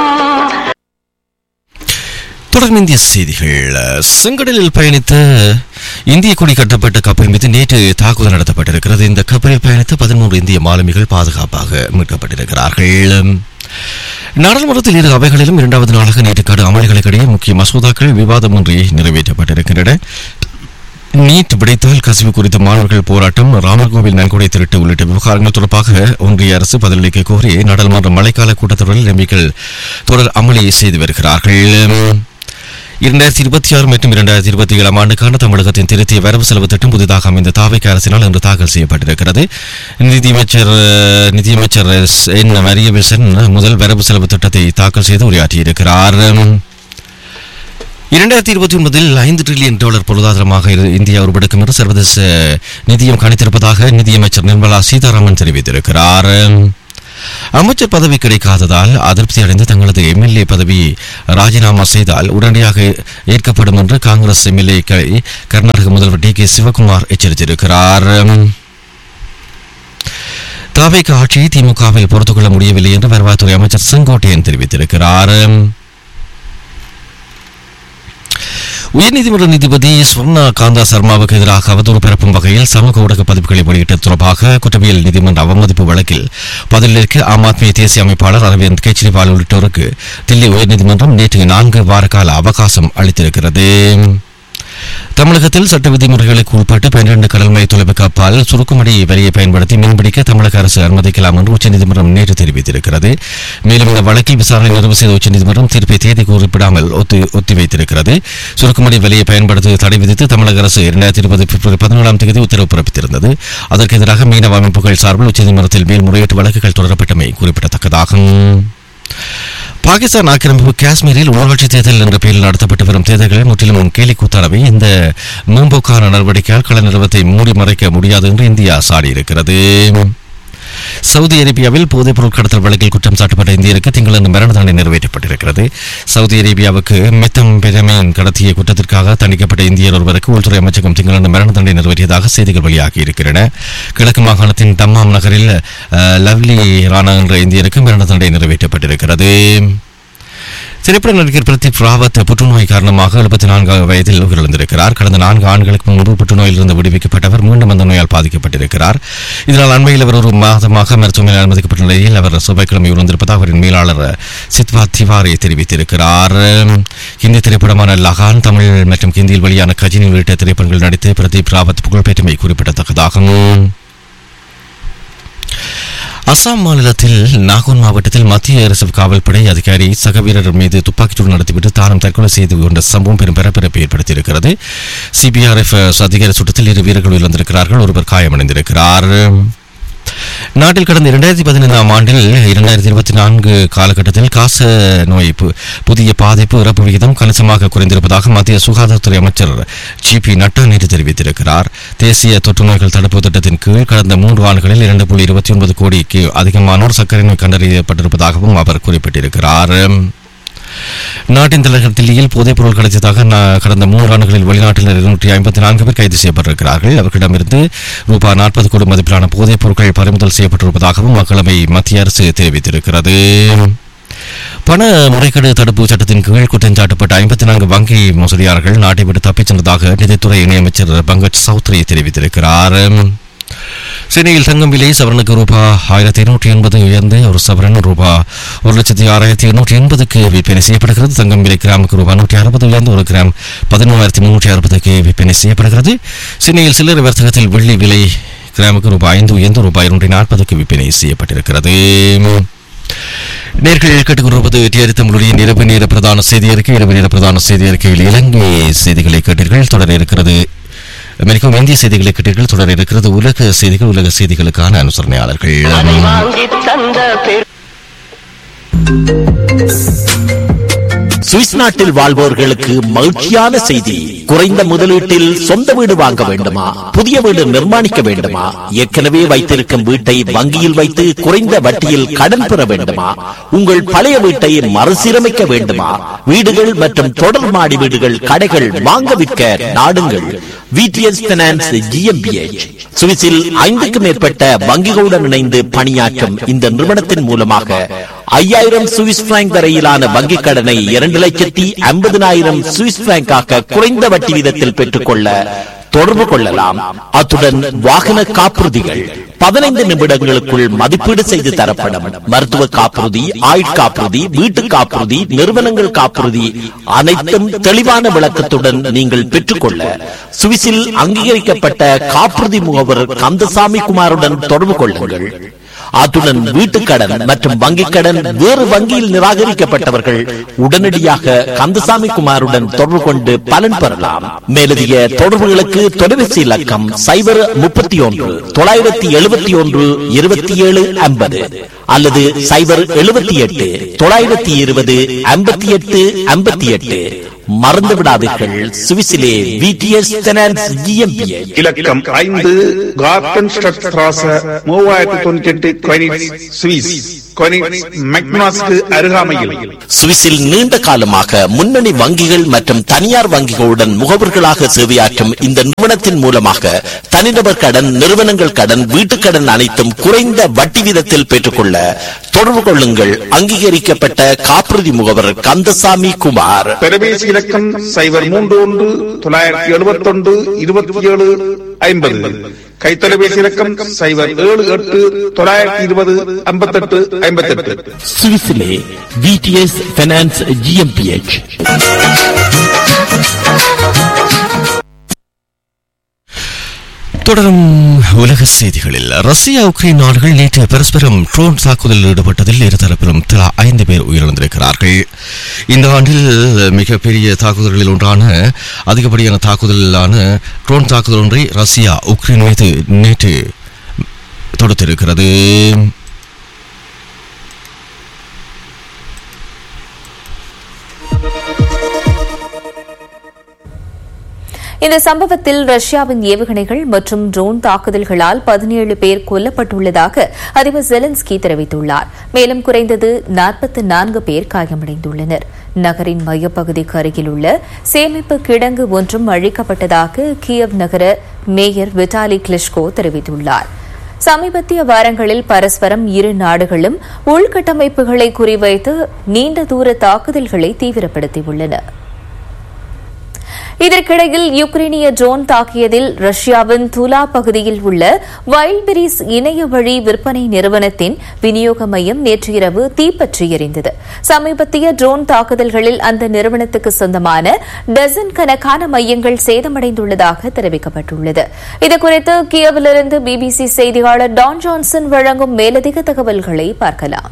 தொடர்ந்து இந்திய செய்திகள் செங்கடலில் பயணித்த இந்திய கொடி கட்டப்பட்ட கப்பல் மீது நேற்று தாக்குதல் நடத்தப்பட்டிருக்கிறது இந்த கப்பலில் பயணித்த பதிமூன்று இந்திய மாலுமிகள் பாதுகாப்பாக மீட்கப்பட்டிருக்கிறார்கள் நாடாளுமன்றத்தில் இரு அவைகளிலும் இரண்டாவது நாளாக நேற்று கடும் அமளிகளுக்கிடையே முக்கிய மசோதாக்கள் விவாதமின்றி நிறைவேற்றப்பட்டிருக்கின்றன நீட் விடைத்தால் கசிவு குறித்த மாணவர்கள் போராட்டம் ராமர்கோவில் நன்கொடை திருட்டு உள்ளிட்ட விவகாரங்கள் தொடர்பாக ஒன்றிய அரசு பதிலளிக்க கோரி நாடாளுமன்ற மழைக்கால கூட்டத்தொடரில் எம்பிக்கள் தொடர் அமளி செய்து வருகிறார்கள் இரண்டாயிரத்தி இருபத்தி ஆறு மற்றும் இரண்டாயிரத்தி இருபத்தி ஏழாம் ஆண்டுக்கான தமிழகத்தின் திருத்திய வரவு செலவு திட்டம் புதிதாக அமைந்த தாவைக்கு அரசினால் இன்று தாக்கல் செய்யப்பட்டிருக்கிறது நிதியமைச்சர் அஹ், நிதியமைச்சர் எஸ். என் மரிய வில்சன் முதல் வரவு செலவு திட்டத்தை தாக்கல் செய்து உரையாற்றியிருக்கிறார் இரண்டாயிரத்தி இருபத்தி ஒன்பதில் ஐந்து டிரில்லியன் டாலர் பொருளாதாரமாக இரு- இந்தியா உருவெடுக்கும் என்று சர்வதேச நிதியம் கணித்திருப்பதாக நிதியமைச்சர் நிர்மலா சீதாராமன் தெரிவித்திருக்கிறார் அமைச்சர் பதவி கிடைக்காததால் அதிருப்தி அடைந்து தங்களது எம்எல்ஏ பதவி ராஜினாமா செய்தால் உடனடியாக ஏற்கப்படும் என்று காங்கிரஸ் எம்எல்ஏக்களை கர்நாடக முதல்வர் டி கே சிவகுமார் எச்சரித்திருக்கிறார் தாவேக ஆட்சியை திமுகவில் பொறுத்துக்கொள்ள முடியவில்லை என்று வருவாய்த்துறை அமைச்சர் செங்கோட்டையன் தெரிவித்திருக்கிறார் உயர்நீதிமன்ற நீதிபதி ஸ்வர்ணா காந்தா சர்மாவுக்கு எதிராக அவதூறு பரப்பும் வகையில் சமூக ஊடக பதிவுகளை வெளியிட்டது தொடர்பாக குற்றவியல் நீதிமன்ற அவமதிப்பு வழக்கில் பதிலளிக்க ஆம் ஆத்மி தேசிய அமைப்பாளர் அரவிந்த் கெஜ்ரிவால் உள்ளிட்டோருக்கு தில்லி உயர்நீதிமன்றம் நேற்று நான்கு வார கால அவகாசம் அளித்திருக்கிறது தமிழகத்தில் சட்ட விதிமுறைகளுக்கு உட்பட்டு பன்னிரண்டு கடல்மை தொலைவு கப்பால் சுருக்குமடி வரியை பயன்படுத்தி மீன்பிடிக்க தமிழக அரசு அனுமதிக்கலாம் என்று உச்சநீதிமன்றம் நேற்று தெரிவித்திருக்கிறது மேலும் இந்த வழக்கில் விசாரணை நிறைவு செய்த உச்சநீதிமன்றம் தீர்ப்பை தேதி குறிப்பிடாமல் ஒத்தி ஒத்திவைத்திருக்கிறது சுருக்குமடி வரியை பயன்படுத்த தடை விதித்து தமிழக அரசு இரண்டாயிரத்தி இருபது பிப்ரவரி பதினேழாம் தேதி உத்தரவு பிறப்பித்திருந்தது அதற்கு எதிராக மீனவ அமைப்புகள் சார்பில் உச்சநீதிமன்றத்தில் மேல்முறையீட்டு வழக்குகள் தொடரப்பட்டமை குறிப்பிடத்தக்கதாகும் பாகிஸ்தான் ஆக்கிரமிப்பு காஷ்மீரில் உள்ளாட்சி தேர்தல் என்ற பெயரில் நடத்தப்பட்டு வரும் தேர்தல்கள் முற்றிலும் கேலி கூத்தானவை இந்த மேம்போக்கான நடவடிக்கையால் கள நிறுவத்தை மூடி மறைக்க முடியாது என்று இந்தியா சாடியிருக்கிறது சவுதி அரேபியாவில் போதைப் பொருள் கடத்தல் வழக்கில் குற்றம் சாட்டப்பட்ட இந்தியருக்கு திங்களன்று மரண தண்டனை நிறைவேற்றப்பட்டிருக்கிறது சவுதி அரேபியாவுக்கு மெத்தம் பெரமேன் கடத்திய குற்றத்திற்காக தண்டிக்கப்பட்ட இந்தியர் ஒருவருக்கு உள்துறை அமைச்சகம் திங்களன்று மரண தண்டனை நிறைவேற்றியதாக செய்திகள் வெளியாகி இருக்கின்றன கிழக்கு மாகாணத்தின் தம்மாம் நகரில் அஹ், லவ்லி ராணா என்ற இந்தியருக்கு மரண தண்டனை நிறைவேற்றப்பட்டிருக்கிறது திரைப்பட நடிகர் பிரதீப் ராவத் புற்றுநோய் காரணமாக எழுபத்தி நான்கு வயதில் உயிரிழந்திருக்கிறார் கடந்த நான்கு ஆண்டுகளுக்கு முன்பு புற்றுநோயிலிருந்து விடுவிக்கப்பட்டவர் மீண்டும் அந்த நோயால் பாதிக்கப்பட்டிருக்கிறார் இதனால் அண்மையில் அவர் ஒரு மாதமாக மருத்துவமனையில் அனுமதிக்கப்பட்ட நிலையில் அவர் செவ்வாய்க்கிழமை உணர்ந்திருப்பதாக அவரின் மேலாளர் சித்வா திவாரி தெரிவித்திருக்கிறார் ஹிந்தி திரைப்படமான லகான் தமிழ் மற்றும் ஹிந்தியில் வெளியான கஜினி உள்ளிட்ட திரைப்படங்கள் நடித்து பிரதீப் ராவத் புகழ்பெற்றமை குறிப்பிடத்தக்கதாகும் அசாம் மாநிலத்தில் நாகோன் மாவட்டத்தில் மத்திய அரசு காவல்படை அதிகாரி சக வீரர் மீது துப்பாக்கிச்சூடு நடத்திவிட்டு தானும் தற்கொலை செய்து கொண்ட சம்பவம் பெரும் பரபரப்பை ஏற்படுத்தியிருக்கிறது சிபிஆர்எஃப் அதிகாரி சுட்டத்தில் இரு வீரர்கள் இழந்திருக்கிறார்கள் ஒருவர் காயமடைந்திருக்கிறார் நாட்டில் கடந்த இரண்டாயிரத்தி பதினைந்தாம் ஆண்டில் இரண்டாயிரத்தி இருபத்தி நான்கு காலகட்டத்தில் காச நோய் பு- புதிய பாதிப்பு இறப்பு விகிதம் கணிசமாக குறைந்திருப்பதாக மத்திய சுகாதாரத்துறை அமைச்சர் ஜி பி நட்டா நேற்று தெரிவித்திருக்கிறார் தேசிய தொற்று நோய்கள் தடுப்பு திட்டத்தின் கீழ் கடந்த மூன்று ஆண்டுகளில் இரண்டு புள்ளி இருபத்தி ஒன்பது கோடிக்கு அதிகமானோர் சர்க்கரை நோய் கண்டறியப்பட்டிருப்பதாகவும் அவர் குறிப்பிட்டிருக்கிறார் நாட்டின் தலைநகர் தில்லியில் போதைப் பொருள் கிடைத்ததாக நா- கடந்த மூன்று ஆண்டுகளில் வெளிநாட்டினர் இருநூற்றி ஐம்பத்தி நான்கு பேர் கைது செய்யப்பட்டிருக்கிறார்கள் அவர்களிடமிருந்து ரூபாய் நாற்பது கோடி மதிப்பிலான போதைப் பொருட்கள் பறிமுதல் செய்யப்பட்டிருப்பதாகவும் மக்களவை மத்திய அரசு தெரிவித்திருக்கிறது பண முறைகேடு தடுப்பு சட்டத்தின் கீழ் குற்றஞ்சாட்டப்பட்ட ஐம்பத்தி நான்கு வங்கி மோசடியாளர்கள் நாட்டை விட்டு தப்பிச் சென்றதாக நிதித்துறை இணையமைச்சர் பங்கஜ் சௌத்ரி தெரிவித்திருக்கிறார் சென்னையில் தங்கம் விலை சவரனுக்கு ரூபாய் ஆயிரத்தி எண்ணூற்றி எண்பது உயர்ந்து ஒரு சவரன் ரூபாய் ஒரு லட்சத்தி ஆறாயிரத்தி எண்ணூற்றி எண்பதுக்கு விற்பனை செய்யப்படுகிறது தங்கம் விலை கிராமுக்கு ரூபாய் நூற்றி அறுபது உயர்ந்து ஒரு கிராம் பதிமூவாயிரத்தி முன்னூற்றி அறுபதுக்கு விற்பனை செய்யப்படுகிறது சென்னையில் சில்லறை வர்த்தகத்தில் வெள்ளி விலை கிராமுக்கு ரூபாய் ஐந்து உயர்ந்து ரூபாய் இருநூற்றி நாற்பதுக்கு விற்பனை செய்யப்பட்டிருக்கிறது நேர்கள் கேட்டுக்கொண்டிருப்பது தியரி தமிழுடைய நிரப்பு நேர பிரதான செய்தி அறிக்கை இரவு நேர பிரதான செய்தி அறிக்கையில் இலங்கை செய்திகளை கேட்டீர்கள் தொடர இருக்கிறது அமெரிக்காவும் இந்திய செய்திகளை கேட்டீர்கள் தொடர இருக்கிறது உலக செய்திகள் உலக செய்திகளுக்கான அனுசரணையாளர்கள் வாங்கி தந்த பெரு சுவிஸ் நாட்டில் வாழ்வோர்களுக்கு மகிழ்ச்சியான செய்தி குறைந்த முதலீட்டில் சொந்த வீடு வாங்க வேண்டுமா புதிய வீடு நிர்மாணிக்க வேண்டுமா ஏற்கனவே வைத்திருக்கும் வீட்டை வங்கியில் வைத்து குறைந்த வட்டியில் கடன் பெற வேண்டுமா உங்கள் பழைய வீட்டை மறுசீரமைக்க வேண்டுமா வீடுகள் மற்றும் தொடர் மாடி வீடுகள் கடைகள் வாங்க விற்க நாடுங்கள் விடிஎஸ் பினான்ஸ் ஜிஎம்பிஎச் சுவிஸில் ஐந்துக்கும் மேற்பட்ட வங்கிகளுடன் இணைந்து பணியாற்றும் இந்த நிறுவனத்தின் மூலமாக ஐயாயிரம் சுவிஸ் பிராங்க் வரையிலான வங்கிக் கடனை இரண்டு லட்சத்தி ஐம்பதினாயிரம் சுவிஸ் பிராங்காக குறைந்த வட்டி வீதத்தில் பெற்றுக்கொள்ள தொடர்பு கொள்ளலாம் அத்துடன் வாகன காப்புறுதிகள் பதினைந்து நிமிடங்களுக்குள் மதிப்பீடு செய்து தரப்படும் மருத்துவ காப்புறுதி ஆயுட்காப்புறுதி வீட்டு காப்புறுதி நிறுவனங்கள் காப்புறுதி அனைத்தும் தெளிவான விளக்கத்துடன் நீங்கள் பெற்றுக்கொள்ள சுவிஸில் அங்கீகரிக்கப்பட்ட காப்புறுதி முகவர் கந்தசாமி குமாருடன் தொடர்பு கொள்ளுங்கள் அத்துடன் வீட்டுக்கடன் மற்றும் வங்கிக் கடன் வேறு வங்கியில் நிராகரிக்கப்பட்டவர்கள் உடனடியாக கந்தசாமி குமாருடன் தொடர்பு கொண்டு பலன் பெறலாம் மேலதிக தொடர்புகளுக்கு தொலைபேசி இலக்கம் சைபர் முப்பத்தி ஒன்று தொள்ளாயிரத்தி எழுபத்தி ஒன்று இருபத்தி ஏழு ஐம்பது அல்லது சைபர் எழுபத்தி எட்டு தொள்ளாயிரத்தி இருபது ஐம்பத்தி எட்டு ஐம்பத்தி எட்டு மறந்து விடாதீர்கள் சுவிசிலே விடிஎஸ் ஃபைனான்ஸ் GmbH. இலக்கம் ஐந்து கார்டன் ஸ்ட்ராச மூவாயிரத்தி தொண்ணூத்தி எட்டு கொயினிட்ஸ் சுவிஸ் கொயினிட்ஸ் மெக்னாஸ்க்கு அருகாமையில் சுவிஸில் நீண்ட காலமாக முன்னணி வங்கிகள் மற்றும் தனியார் வங்கிகளுடன் முகவர்களாக சேவையாற்றும் இந்த நிறுவனத்தின் மூலமாக தனிநபர் கடன் நிறுவனங்கள் கடன் வீட்டுக் கடன் அனைத்தும் குறைந்த வட்டி வீதத்தில் பெற்றுக்கொள்ள தொடர்பு கொள்ளுங்கள் அங்கீகரிக்கப்பட்ட காப்புறுதி முகவர் கந்தசாமி குமார் தொலைபேசி இலக்கம் சைபர் மூன்று ஒன்று தொள்ளாயிரத்தி எழுபத்தி ஒன்று இருபத்தி ஏழு ஐம்பது கைத்தொலைபேசி இலக்கம் சைபர் ஏழு எட்டு தொள்ளாயிரத்தி இருபது ஐம்பத்தெட்டு ஐம்பத்தெட்டு சுவிஸிலே விடிஎஸ் ஃபைனான்ஸ் ஜிஎம்பிஎச் தொடரும் உலக செய்திகளில் ரஷ்யா உக்ரைன் நாடுகள் நேற்று பரஸ்பரம் ட்ரோன் தாக்குதலில் ஈடுபட்டதில் இருதரப்பிலும் தலா ஐந்து பேர் உயிரிழந்திருக்கிறார்கள் இந்த ஆண்டில் மிகப்பெரிய தாக்குதல்களில் ஒன்றான அதிகப்படியான தாக்குதலான ட்ரோன் தாக்குதல் ஒன்றை ரஷ்யா உக்ரைன் மீது நேற்று தொடுத்திருக்கிறது இந்த சம்பவத்தில் ரஷ்யாவின் ஏவுகணைகள் மற்றும் ட்ரோன் தாக்குதல்களால் பதினேழு பேர் கொல்லப்பட்டுள்ளதாக அதிபர் ஜெலன்ஸ்கி தெரிவித்துள்ளார் மேலும் குறைந்தது நாற்பத்தி நான்கு பேர் காயமடைந்துள்ளனர் நகரின் மையப்பகுதிக்கு அருகில் உள்ள சேமிப்பு கிடங்கு ஒன்றும் அழிக்கப்பட்டதாக கியவ் நகர மேயர் விட்டாலி கிளிஷ்கோ தெரிவித்துள்ளார் சமீபத்திய வாரங்களில் பரஸ்பரம் இரு நாடுகளும் உள்கட்டமைப்புகளை குறிவைத்து நீண்ட தூர தாக்குதல்களை தீவிரப்படுத்தியுள்ளன இதற்கிடையில் யுக்ரைனிய ட்ரோன் தாக்கியதில் ரஷ்யாவின் துலா பகுதியில் உள்ள வைல்பெரிஸ் இணைய வழி விற்பனை நிறுவனத்தின் விநியோக மையம் நேற்று இரவு தீப்பற்றி எரிந்தது சமீபத்திய ட்ரோன் தாக்குதல்களில் அந்த நிறுவனத்துக்கு சொந்தமான டசன் கணக்கான மையங்கள் சேதமடைந்துள்ளதாக தெரிவிக்கப்பட்டுள்ளது இதுகுறித்து கியவிலிருந்து பிபிசி செய்தியாளர் டான் ஜான்சன் வழங்கும் மேலதிக தகவல்களை பார்க்கலாம்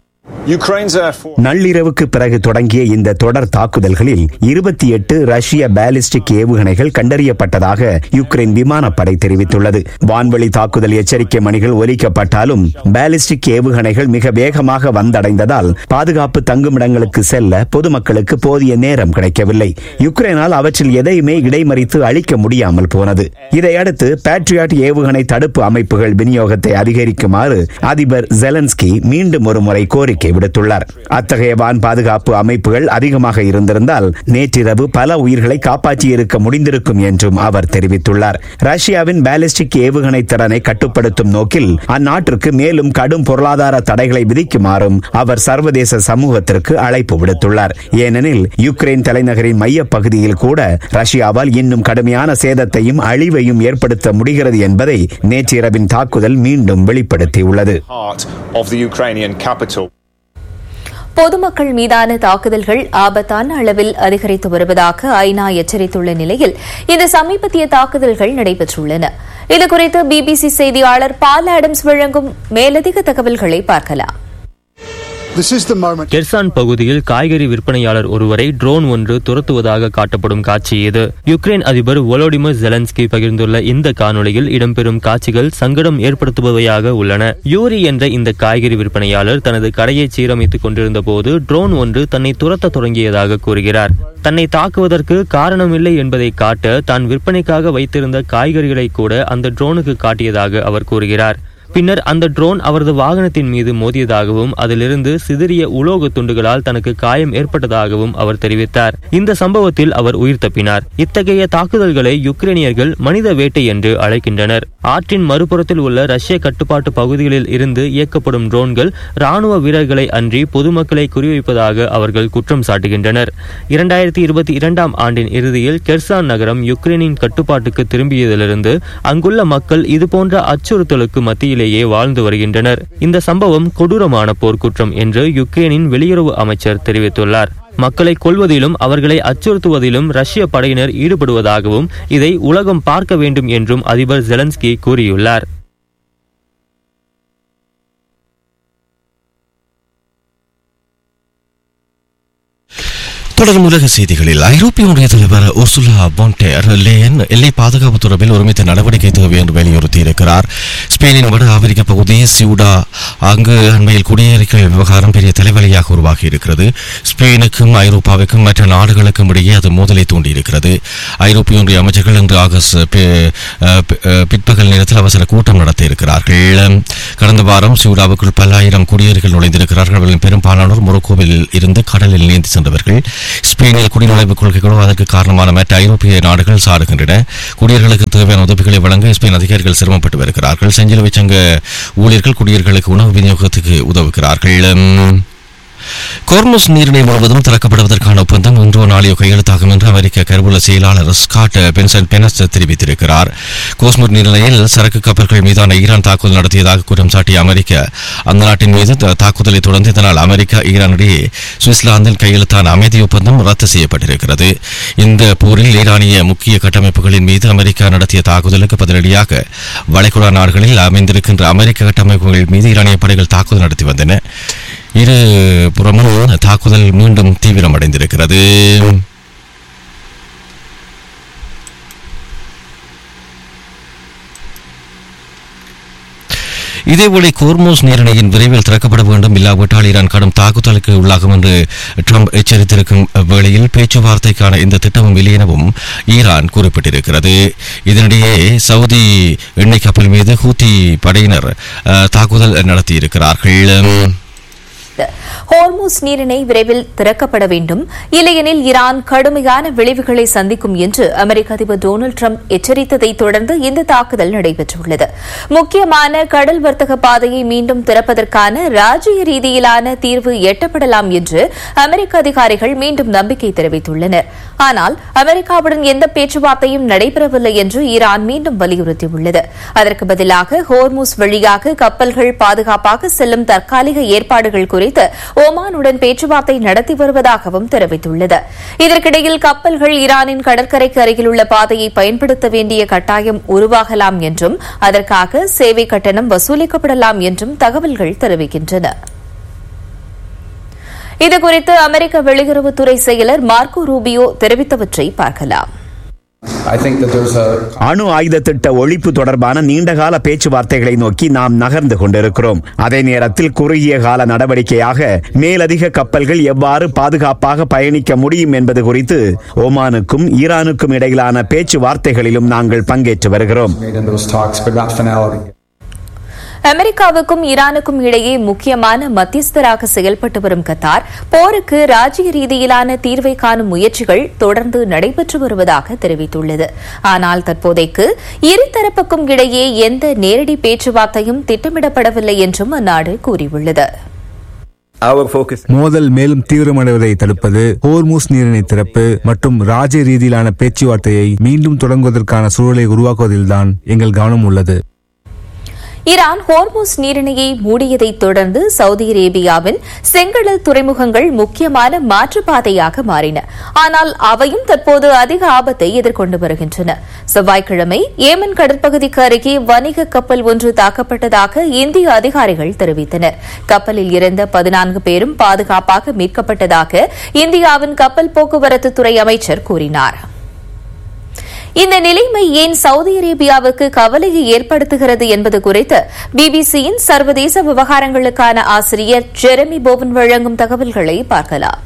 நள்ளிரவுக்கு பிறகு தொடங்கிய இந்த தொடர் தாக்குதல்களில் இருபத்தி எட்டு ரஷ்ய பாலிஸ்டிக் ஏவுகணைகள் கண்டறியப்பட்டதாக யுக்ரைன் விமானப்படை தெரிவித்துள்ளது வான்வெளி தாக்குதல் எச்சரிக்கை மணிகள் ஒலிக்கப்பட்டாலும் பாலிஸ்டிக் ஏவுகணைகள் மிக வேகமாக வந்தடைந்ததால் பாதுகாப்பு தங்குமிடங்களுக்கு செல்ல பொதுமக்களுக்கு போதிய நேரம் கிடைக்கவில்லை யுக்ரைனால் அவற்றில் எதையுமே இடைமறித்து அழிக்க முடியாமல் போனது இதையடுத்து பேட்ரியாட் ஏவுகணை தடுப்பு அமைப்புகள் விநியோகத்தை அதிகரிக்குமாறு அதிபர் ஜெலன்ஸ்கி மீண்டும் ஒருமுறை கோரிக்கை விடுத்துள்ளார் அத்தகைய வான் பாதுகாப்பு அமைப்புகள் அதிகமாக இருந்திருந்தால் நேற்றிரவு பல உயிர்களை காப்பாற்றியிருக்க முடிந்திருக்கும் என்றும் அவர் தெரிவித்துள்ளார் ரஷ்யாவின் பாலிஸ்டிக் ஏவுகணை திறனை கட்டுப்படுத்தும் நோக்கில் அந்நாட்டிற்கு மேலும் கடும் பொருளாதார தடைகளை விதிக்குமாறும் அவர் சர்வதேச சமூகத்திற்கு அழைப்பு விடுத்துள்ளார் ஏனெனில் யுக்ரைன் தலைநகரின் மைய பகுதியில் கூட ரஷ்யாவால் இன்னும் கடுமையான சேதத்தையும் அழிவையும் ஏற்படுத்த முடிகிறது என்பதை நேற்றிரவின் தாக்குதல் மீண்டும் வெளிப்படுத்தியுள்ளது of the Ukrainian capital. பொதுமக்கள் மீதான தாக்குதல்கள் ஆபத்தான அளவில் அதிகரித்து வருவதாக ஐநா எச்சரித்துள்ள நிலையில் இந்த சமீபத்திய தாக்குதல்கள் நடைபெற்றுள்ளன இதுகுறித்து பிபிசி செய்தியாளர் பால் ஆடம்ஸ் வழங்கும் மேலதிக தகவல்களை பார்க்கலாம் கெர்சான் பகுதியில் காய்கறி விற்பனையாளர் ஒருவரை ட்ரோன் ஒன்று துரத்துவதாக காட்டப்படும் காட்சி இது யுக்ரைன் அதிபர் ஒலோடிமர் ஜெலன்ஸ்கி பகிர்ந்துள்ள இந்த காணொளியில் இடம்பெறும் காட்சிகள் சங்கடம் ஏற்படுத்துபவையாக உள்ளன யூரி என்ற இந்த காய்கறி விற்பனையாளர் தனது கடையை சீரமைத்துக் கொண்டிருந்த போது ட்ரோன் ஒன்று தன்னை துரத்த தொடங்கியதாக கூறுகிறார் தன்னை தாக்குவதற்கு காரணமில்லை என்பதை காட்ட தான் விற்பனைக்காக வைத்திருந்த காய்கறிகளை கூட அந்த ட்ரோனுக்கு காட்டியதாக அவர் கூறுகிறார் பின்னர் அந்த ட்ரோன் அவரது வாகனத்தின் மீது மோதியதாகவும் அதிலிருந்து சிதறிய உலோக துண்டுகளால் தனக்கு காயம் ஏற்பட்டதாகவும் அவர் தெரிவித்தார் இந்த சம்பவத்தில் அவர் உயிர் தப்பினார் இத்தகைய தாக்குதல்களை யுக்ரைனியர்கள் மனித வேட்டை என்று அழைக்கின்றனர் ஆற்றின் மறுபுறத்தில் உள்ள ரஷ்ய கட்டுப்பாட்டு பகுதிகளில் இருந்து இயக்கப்படும் ட்ரோன்கள் ராணுவ வீரர்களை அன்றி பொதுமக்களை குறிவைப்பதாக அவர்கள் குற்றம் சாட்டுகின்றனர் இரண்டாயிரத்தி இருபத்தி இரண்டாம் ஆண்டின் இறுதியில் கெர்சான் நகரம் யுக்ரைனின் கட்டுப்பாட்டுக்கு திரும்பியதிலிருந்து அங்குள்ள மக்கள் இதுபோன்ற அச்சுறுத்தலுக்கு மத்தியிலேயே வாழ்ந்து வருகின்றனர் இந்த சம்பவம் கொடூரமான போர்க்குற்றம் என்று யுக்ரைனின் வெளியுறவு அமைச்சர் தெரிவித்துள்ளார் மக்களை கொல்வதிலும் அவர்களை அச்சுறுத்துவதிலும் ரஷ்ய படையினர் ஈடுபடுவதாகவும் இதை உலகம் பார்க்க வேண்டும் என்றும் அதிபர் ஜெலன்ஸ்கி கூறியுள்ளார் தொடரும் உலக செய்திகளில் ஐரோப்பிய ஒன்றிய தலைவர் உர்சுலா பாண்டேர் லேயன் எல்லை பாதுகாப்பு தொடர்பில் ஒருமித்த நடவடிக்கை தேவை என்று வலியுறுத்தி இருக்கிறார் ஸ்பெயினின் வட ஆப்பிரிக்க பகுதி சியூடா அங்கு அண்மையில் குடியேறிகள் விவகாரம் பெரிய தலைவலியாக உருவாகி இருக்கிறது ஸ்பெயினுக்கும் ஐரோப்பாவுக்கும் மற்ற நாடுகளுக்கும் இடையே அது மோதலை தூண்டியிருக்கிறது ஐரோப்பிய ஒன்றிய அமைச்சர்கள் இன்று ஆகஸ்ட் பி- அஹ் பி- அஹ் பிற்பகல் நேரத்தில் அவசர கூட்டம் நடத்த இருக்கிறார்கள் கடந்த வாரம் சியூடாவுக்குள் பல்லாயிரம் குடியேறிகள் நுழைந்திருக்கிறார்கள் அவர்களின் பெரும்பாலானோர் மொரோக்கோவில் இருந்து கடலில் நீந்தி சென்றவர்கள் ஸ்பெயினில் குடிநுழைவு கொள்கைகளோ அதற்கு காரணமான மற்ற ஐரோப்பிய நாடுகள் சாடுகின்றன குடியர்களுக்கு தேவையான உதவிகளை வழங்க ஸ்பெயின் அதிகாரிகள் சிரமப்பட்டு வருகிறார்கள் செஞ்சிலுவை சங்க ஊழியர்கள் குடியர்களுக்கு உணவு விநியோகத்துக்கு உதவுகிறார்கள் உம், கோர்முஸ் நீரிணை முழுவதும் திறக்கப்படுவதற்கான ஒப்பந்தம் இன்றோ நாளையோ கையெழுத்தாகும் என்று அமெரிக்க கருவூல செயலாளர் ஸ்காட் பென்சன் பெனஸ் தெரிவித்திருக்கிறார் கோஸ்முர் நீரிணையில் சரக்கு கப்பல்கள் மீதான ஈரான் தாக்குதல் நடத்தியதாக குற்றம் சாட்டிய அமெரிக்கா அந்த நாட்டின் மீது த- தாக்குதலை தொடர்ந்து இதனால் அமெரிக்கா ஈரான் இடையே சுவிட்சர்லாந்தில் கையெழுத்தான அமைதி ஒப்பந்தம் ரத்து செய்யப்பட்டிருக்கிறது இந்த போரில் ஈரானிய முக்கிய கட்டமைப்புகளின் மீது அமெரிக்கா நடத்திய தாக்குதலுக்கு பதிலடியாக வளைகுடா நாடுகளில் அமைந்திருக்கின்ற அமெரிக்க கட்டமைப்புகள் மீது ஈரானிய படைகள் தாக்குதல் நடத்தி வந்தன இரு புறமும் தாக்குதல் மீண்டும் தீவிரமடைந்திருக்கிறது இதேவேளை கோர்மோஸ் நீரிணையின் விரைவில் திறக்கப்பட வேண்டும் இல்லாவிட்டால் ஈரான் கடும் தாக்குதலுக்கு உள்ளாகும் என்று ட்ரம்ப் எச்சரித்திருக்கும் வேளையில் பேச்சுவார்த்தைக்கான இந்த திட்டமும் இல்லை எனவும் ஈரான் குறிப்பிட்டிருக்கிறது இதனிடையே சவுதி எண்ணெய் கப்பல் மீது ஹூத்தி படையினர் அஹ், தாக்குதல் நடத்தியிருக்கிறார்கள் ஹோர்மூஸ் நீரிணை விரைவில் திறக்கப்பட வேண்டும் இல்லையெனில் ஈரான் கடுமையான விளைவுகளை சந்திக்கும் என்று அமெரிக்க அதிபர் டொனால்டு ட்ரம்ப் எச்சரித்ததை தொடர்ந்து இந்த தாக்குதல் நடைபெற்றுள்ளது முக்கியமான கடல் வர்த்தக பாதையை மீண்டும் திறப்பதற்கான ராஜ்ய ரீதியிலான தீர்வு எட்டப்படலாம் என்று அமெரிக்க அதிகாரிகள் மீண்டும் நம்பிக்கை தெரிவித்துள்ளனர் ஆனால் அமெரிக்காவுடன் எந்த பேச்சுவார்த்தையும் நடைபெறவில்லை என்று ஈரான் மீண்டும் வலியுறுத்தியுள்ளது அதற்கு பதிலாக ஹோர்மூஸ் வழியாக கப்பல்கள் பாதுகாப்பாக செல்லும் தற்காலிக ஏற்பாடுகள் குறித்து ஓமானுடன் பேச்சுவார்த்தை நடத்தி வருவதாகவும் தெரிவித்துள்ளது இதற்கிடையில் கப்பல்கள் ஈரானின் கடற்கரைக்கு அருகில் உள்ள பாதையை பயன்படுத்த வேண்டிய கட்டாயம் உருவாகலாம் என்றும் அதற்காக சேவை கட்டணம் வசூலிக்கப்படலாம் என்றும் தகவல்கள் தெரிவிக்கின்றன இதுகுறித்து அமெரிக்க வெளியுறவுத்துறை செயலர் மார்க்கோ ரூபியோ தெரிவித்தவற்றை பார்க்கலாம் அணு ஆயுத திட்ட ஒழிப்பு தொடர்பான நீண்டகால பேச்சுவார்த்தைகளை நோக்கி நாம் நகர்ந்து கொண்டிருக்கிறோம் அதே நேரத்தில் குறுகிய கால நடவடிக்கையாக மேலதிக கப்பல்கள் எவ்வாறு பாதுகாப்பாக பயணிக்க முடியும் என்பது குறித்து ஓமானுக்கும் ஈரானுக்கும் இடையிலான பேச்சுவார்த்தைகளிலும் நாங்கள் பங்கேற்று வருகிறோம் அமெரிக்காவுக்கும் ஈரானுக்கும் இடையே முக்கியமான மத்தியஸ்தராக செயல்பட்டு வரும் கத்தார் போருக்கு ராஜ்ய ரீதியிலான தீர்வை காணும் முயற்சிகள் தொடர்ந்து நடைபெற்று வருவதாக தெரிவித்துள்ளது ஆனால் தற்போதைக்கு இருதரப்புக்கும் இடையே எந்த நேரடி பேச்சுவார்த்தையும் திட்டமிடப்படவில்லை என்றும் அந்நாடு கூறியுள்ளது மோதல் மேலும் தீவிரமடைவதை தடுப்பது ஹோர்மூஸ் நீரிணை திறப்பு மற்றும் ராஜ்ய ரீதியிலான பேச்சுவார்த்தையை மீண்டும் தொடங்குவதற்கான சூழலை உருவாக்குவதில்தான் எங்கள் கவனம் உள்ளது ஈரான் ஹோர்மூஸ் நீரிணையை மூடியதைத் தொடர்ந்து சவுதி அரேபியாவின் செங்கடல் துறைமுகங்கள் முக்கியமான மாற்றுப்பாதையாக மாறின ஆனால் அவையும் தற்போது அதிக ஆபத்தை எதிர்கொண்டு வருகின்றன செவ்வாய்க்கிழமை ஏமன் கடற்பகுதிக்கு அருகே வணிக கப்பல் ஒன்று தாக்கப்பட்டதாக இந்திய அதிகாரிகள் தெரிவித்தனர் கப்பலில் இருந்த பதினான்கு பேரும் பாதுகாப்பாக மீட்கப்பட்டதாக இந்தியாவின் கப்பல் போக்குவரத்து துறை அமைச்சர் கூறினார் இந்த நிலைமை ஏன் சவுதி அரேபியாவுக்கு கவலையை ஏற்படுத்துகிறது என்பது குறித்து பிபிசியின் சர்வதேச விவகாரங்களுக்கான ஆசிரியர் ஜெரமி போவன் வழங்கும் தகவல்களை பார்க்கலாம்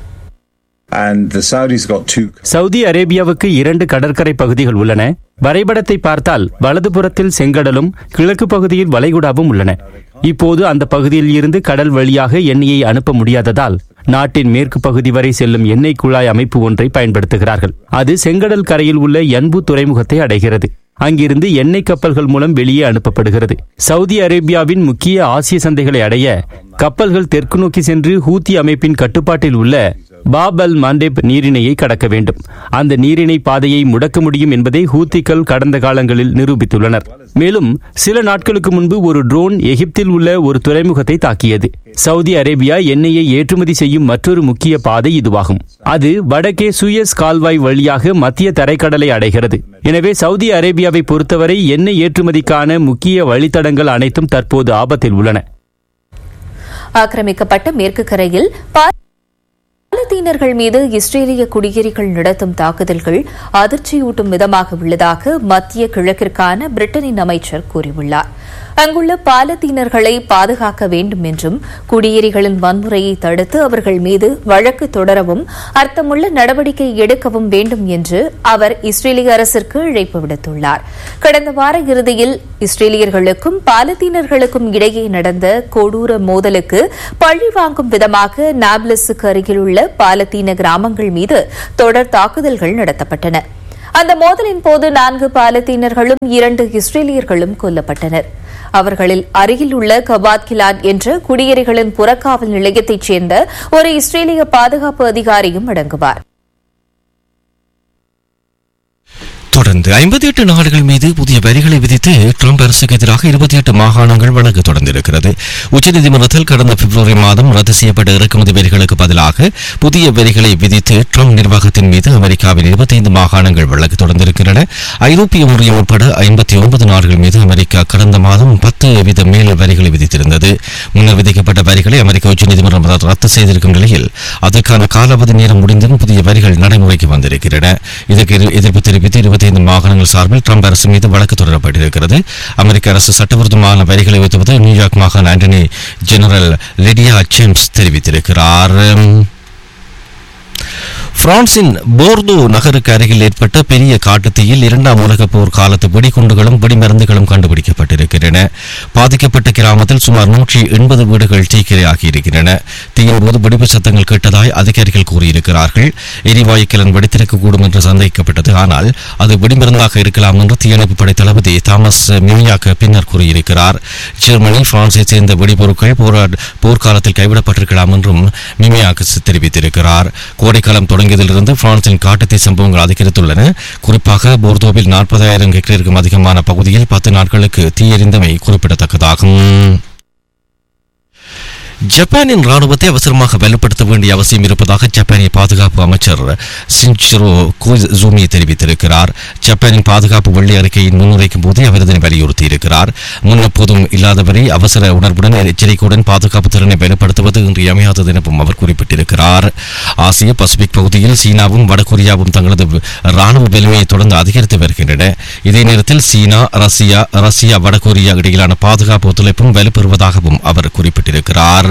சவுதி அரேபியாவுக்கு இரண்டு கடற்கரை பகுதிகள் உள்ளன வரைபடத்தை பார்த்தால் வலதுபுறத்தில் செங்கடலும் கிழக்கு பகுதியில் வளைகுடாவும் உள்ளன இப்போது அந்த பகுதியில் இருந்து கடல் வழியாக எண்ணெயை அனுப்ப முடியாததால் நாட்டின் மேற்கு பகுதி வரை செல்லும் எண்ணெய் குழாய் அமைப்பு ஒன்றை பயன்படுத்துகிறார்கள் அது செங்கடல் கரையில் உள்ள என்பு துறைமுகத்தை அடைகிறது அங்கிருந்து எண்ணெய் கப்பல்கள் மூலம் வெளியே அனுப்பப்படுகிறது சவுதி அரேபியாவின் முக்கிய ஆசிய சந்தைகளை அடைய கப்பல்கள் தெற்கு நோக்கி சென்று ஹூத்தி அமைப்பின் கட்டுப்பாட்டில் உள்ள பாப் அல் மாண்டேப் நீரிணையை கடக்க வேண்டும் அந்த நீரிணை பாதையை முடக்க முடியும் என்பதை ஹூத்திகள் கடந்த காலங்களில் நிரூபித்துள்ளனர் மேலும் சில நாட்களுக்கு முன்பு ஒரு ட்ரோன் எகிப்தில் உள்ள ஒரு துறைமுகத்தை தாக்கியது சவுதி அரேபியா எண்ணெயை ஏற்றுமதி செய்யும் மற்றொரு முக்கிய பாதை இதுவாகும் அது வடக்கே சுயஸ் கால்வாய் வழியாக மத்திய தரைக்கடலை அடைகிறது எனவே சவுதி அரேபியாவை பொறுத்தவரை எண்ணெய் ஏற்றுமதிக்கான முக்கிய வழித்தடங்கள் அனைத்தும் தற்போது ஆபத்தில் உள்ளன ஆக்கிரமிக்கப்பட்ட மேற்கு கரையில் பல பாலத்தீனர்கள் மீது இஸ்ரேலிய குடியேறிகள் நடத்தும் தாக்குதல்கள் அதிர்ச்சியூட்டும் விதமாக உள்ளதாக மத்திய கிழக்கிற்கான பிரிட்டனின் அமைச்சர் கூறியுள்ளார் அங்குள்ள பாலத்தீனர்களை பாதுகாக்க வேண்டும் என்றும் குடியேறிகளின் வன்முறையை தடுத்து அவர்கள் மீது வழக்கு தொடரவும் அர்த்தமுள்ள நடவடிக்கை எடுக்கவும் வேண்டும் என்று அவர் இஸ்ரேலிய அரசிற்கு அழைப்பு விடுத்துள்ளார் கடந்த வார இறுதியில் இஸ்ரேலியர்களுக்கும் பாலத்தீனர்களுக்கும் இடையே நடந்த கொடூர மோதலுக்கு பழி வாங்கும் விதமாக நாப்லஸுக்கு அருகிலுள்ள பாலத்தீன கிராமங்கள் மீது தொடர் தாக்குதல்கள் நடத்தப்பட்டன அந்த மோதலின் போது நான்கு பாலத்தீனர்களும் இரண்டு இஸ்ரேலியர்களும் கொல்லப்பட்டனர் அவர்களில் அருகில் உள்ள கபாத் கிலான் என்ற குடியேறிகளின் புறக்காவல் நிலையத்தைச் சேர்ந்த ஒரு இஸ்ரேலிய பாதுகாப்பு அதிகாரியும் அடங்குவார் தொடர்ந்து ஐம்பத்தி எட்டு நாடுகள் மீது புதிய வரிகளை விதித்து ட்ரம்ப் அரசுக்கு எதிராக இருபத்தி எட்டு மாகாணங்கள் வழக்கு தொடர்ந்திருக்கிறது உச்சநீதிமன்றத்தில் கடந்த பிப்ரவரி மாதம் ரத்து செய்யப்பட்ட இறக்குமதி வரிகளுக்கு பதிலாக புதிய வரிகளை விதித்து ட்ரம்ப் நிர்வாகத்தின் மீது அமெரிக்காவின் இருபத்தைந்து மாகாணங்கள் வழக்கு தொடர்ந்திருக்கின்றன ஐரோப்பிய ஒன்றியம் உட்பட ஐம்பத்தி ஒன்பது நாடுகள் மீது அமெரிக்கா கடந்த மாதம் பத்து வீத மேல் வரிகளை விதித்திருந்தது முன்னர் விதிக்கப்பட்ட வரிகளை அமெரிக்க உச்சநீதிமன்றம் ரத்து செய்திருக்கும் நிலையில் அதற்கான காலாவதி நேரம் முடிந்தும் புதிய வரிகள் நடைமுறைக்கு வந்திருக்கின்றன இதற்கு எதிர்- எதிர்ப்பு தெரிவித்து இருபத்தைந்து மாகாணங்கள் சார்பில் ட்ரம்ப் அரசு மீது வழக்கு தொடரப்பட்டிருக்கிறது அமெரிக்க அரசு சட்டவிரோதமான வரிகளை வைத்துவது நியூயார்க் மாகாண ஆண்டனி ஜெனரல் லெடியா ஜேம்ஸ் தெரிவித்திருக்கிறார் பிரான்சின் போர்தோ நகருக்கு அருகில் ஏற்பட்ட பெரிய காட்டுத்தீயில் இரண்டாம் உலகப் போர் காலத்து வெடிகுண்டுகளும் வெடிமருந்துகளும் கண்டுபிடிக்கப்பட்டிருக்கின்றன பாதிக்கப்பட்ட கிராமத்தில் சுமார் நூற்றி எண்பது வீடுகள் தீக்கிரையாகி இருக்கின்றன தீயின் போது வெடிப்பு சத்தங்கள் கேட்டதாய் அதிகாரிகள் கூறியிருக்கிறார்கள் எரிவாயு கிளன் வெடித்திருக்கக்கூடும் என்று சந்தேகிக்கப்பட்டது ஆனால் அது வெடிமருந்தாக இருக்கலாம் என்று தீயணைப்பு படை தளபதி தாமஸ் மினியாக்க பின்னர் கூறியிருக்கிறார் ஜெர்மனி பிரான்சை சேர்ந்த வெடிபொருட்கள் போரா போர்க்காலத்தில் கைவிடப்பட்டிருக்கலாம் என்றும் மிமியாக்கு தெரிவித்திருக்கிறார் கோடைக்காலம் தொடங்கியதிலிருந்து பிரான்சின் காட்டுத்தீ சம்பவங்கள் அதிகரித்துள்ளன குறிப்பாக போர்தோவில் நாற்பதாயிரம் ஹெக்டேருக்கும் அதிகமான பகுதியில் பத்து நாட்களுக்கு தீ எரிந்தமை குறிப்பிடத்தக்கதாகும் ஜப்பானின் ராணுவத்தை அவசரமாக வலுப்படுத்த வேண்டிய அவசியம் இருப்பதாக ஜப்பானிய பாதுகாப்பு அமைச்சர் சின்சிரோ கோசூமி தெரிவித்திருக்கிறார் ஜப்பானின் பாதுகாப்பு வெள்ளி அறிக்கையின் முன்னுரைக்கும் போது அவர் இதனை வலியுறுத்தியிருக்கிறார் முன்னெப்போதும் இல்லாதவரை அவசர உணர்வுடன் எச்சரிக்கையுடன் பாதுகாப்பு திறனை வலுப்படுத்துவது இன்றியமையாதது எனவும் அவர் குறிப்பிட்டிருக்கிறார் ஆசிய பசிபிக் பகுதியில் சீனாவும் வடகொரியாவும் தங்களது ராணுவ வலிமையை தொடர்ந்து அதிகரித்து வருகின்றன இதே நேரத்தில் சீனா ரஷ்யா ரஷ்யா வடகொரியா இடையிலான பாதுகாப்பு ஒத்துழைப்பும் வலுப்பெறுவதாகவும் அவர் குறிப்பிட்டிருக்கிறார்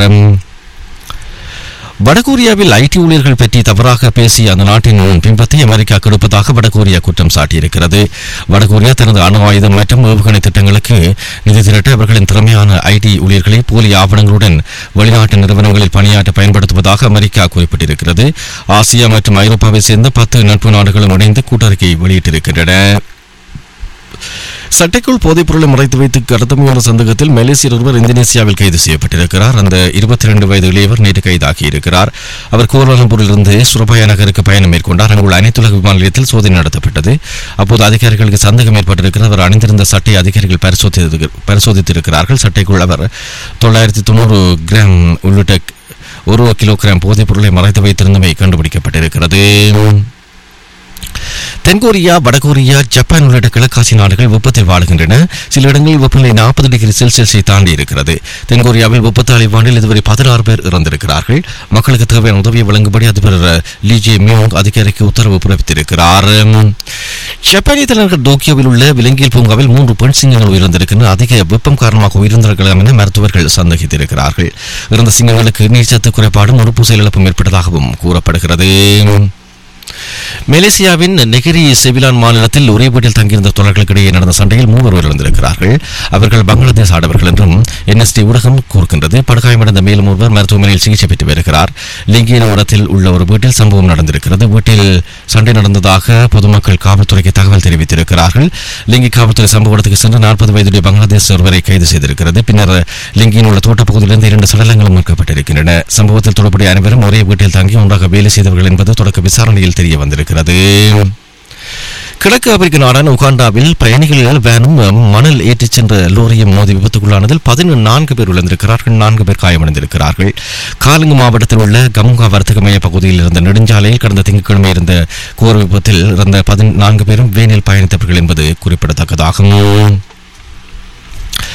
வடகொரியாவில் ஐடி ஊழியர்கள் பற்றி தவறாக பேசிய அந்த நாட்டின் பிம்பத்தை அமெரிக்கா கெடுப்பதாக வடகொரியா குற்றம் சாட்டியிருக்கிறது வடகொரியா தனது அணு ஆயுதம் மற்றும் ஏவுகணை திட்டங்களுக்கு நிதி திரட்ட அவர்களின் திறமையான ஐடி ஊழியர்களை போலி ஆவணங்களுடன் வெளிநாட்டு நிறுவனங்களில் பணியாற்ற பயன்படுத்துவதாக அமெரிக்கா குறிப்பிட்டிருக்கிறது ஆசியா மற்றும் ஐரோப்பாவை சேர்ந்த பத்து நட்பு நாடுகளும் இணைந்து கூட்டறிக்கை வெளியிட்டிருக்கின்றன சட்டைக்குள் போதைப் பொருளை மறைத்து வைத்து கடத்தமையான சந்தேகத்தில் மலேசியர் ஒருவர் இந்தோனேசியாவில் கைது செய்யப்பட்டிருக்கிறார் அந்த இருபத்தி ரெண்டு வயது இளையவர் நேற்று கைதாகி இருக்கிறார் அவர் கோலாலம்பூரிலிருந்து சுரபாயா நகருக்கு பயணம் மேற்கொண்டார் அங்குள்ள அனைத்துலக விமான நிலையத்தில் சோதனை நடத்தப்பட்டது அப்போது அதிகாரிகளுக்கு சந்தேகம் ஏற்பட்டிருக்கிறது அவர் அணிந்திருந்த சட்டை அதிகாரிகள் பரிசோதித்து பரிசோதித்திருக்கிறார்கள் சட்டைக்குள் அவர் தொள்ளாயிரத்தி தொண்ணூறு கிராம் உள்ளிட்ட ஒரு கிலோகிராம் போதைப் பொருளை மறைத்து வைத்திருந்தமை கண்டுபிடிக்கப்பட்டிருக்கிறது தென்கொரியா வடகொரியா ஜப்பான் உள்ளிட்ட கிழக்காசிய நாடுகள் வெப்பத்தில் வாழுகின்றன சில இடங்களில் வெப்பநிலை நாற்பது டிகிரி செல்சியஸை தாண்டி இருக்கிறது தென்கொரியாவில் வெப்பத்தால் இவ்வாண்டில் இதுவரை பதினாறு பேர் இறந்திருக்கிறார்கள் மக்களுக்கு தேவையான உதவியை வழங்கும்படி அதிபர் லீ ஜே மியோங் அதிகாரிக்கு உத்தரவு பிறப்பித்திருக்கிறார் ஜப்பானிய தலைநகர் டோக்கியோவில் உள்ள விலங்கியல் பூங்காவில் மூன்று பெண் சிங்கங்கள் உயிரிழந்திருக்கின்றன அதிக வெப்பம் காரணமாக உயிரிழந்திருக்கலாம் என மருத்துவர்கள் சந்தேகித்திருக்கிறார்கள் இறந்த சிங்கங்களுக்கு நீர்ச்சத்து குறைபாடும் உறுப்பு செயலிழப்பும் ஏற்பட்டதாகவும் கூறப்படுகிறது மலேசியாவின் நெகிரி செவிலான் மாநிலத்தில் ஒரே வீட்டில் தங்கியிருந்த தொடர்களுக்கிடையே நடந்த சண்டையில் மூவர் உயிரிழந்திருக்கிறார்கள் அவர்கள் பங்களாதேஷ் ஆடவர்கள் என்றும் என்எஸ்டி ஊடகம் கூறுகின்றது படுகாயமடைந்த மேலும் ஒருவர் மருத்துவமனையில் சிகிச்சை பெற்று வருகிறார் லிங்கிய இடத்தில் உள்ள ஒரு வீட்டில் சம்பவம் நடந்திருக்கிறது வீட்டில் சண்டை நடந்ததாக பொதுமக்கள் காவல்துறைக்கு தகவல் தெரிவித்திருக்கிறார்கள் லிங்கி காவல்துறை சம்பவ இடத்துக்கு சென்று நாற்பது வயதுடைய பங்களாதேஷ் ஒருவரை கைது செய்திருக்கிறது பின்னர் லிங்கியில் உள்ள தோட்டப்பகுதியிலிருந்து இரண்டு சடலங்களும் மீட்கப்பட்டிருக்கின்றன சம்பவத்தில் தொடர்புடைய அனைவரும் ஒரே வீட்டில் தங்கி ஒன்றாக வேலை செய்தவர்கள் என்பது தொடக்க விசாரணையில் தெரிய வந்திருக்கிறது கிழக்கு ஆப்பிரிக்க நாடான உகாண்டாவில் பயணிகள் வேனும் மணல் ஏற்றிச் சென்ற லோரியும் மோதி விபத்துக்குள்ளானதில் பதினொன்று நான்கு பேர் விழுந்திருக்கிறார்கள் நான்கு பேர் காயமடைந்திருக்கிறார்கள் காலுங்கு மாவட்டத்தில் உள்ள கமுகா வர்த்தக மைய பகுதியில் இருந்த நெடுஞ்சாலையில் கடந்த திங்கட்கிழமை இருந்த கோர விபத்தில் இருந்த பதினான்கு பேரும் வேனில் பயணித்தவர்கள் என்பது குறிப்பிடத்தக்கதாகும்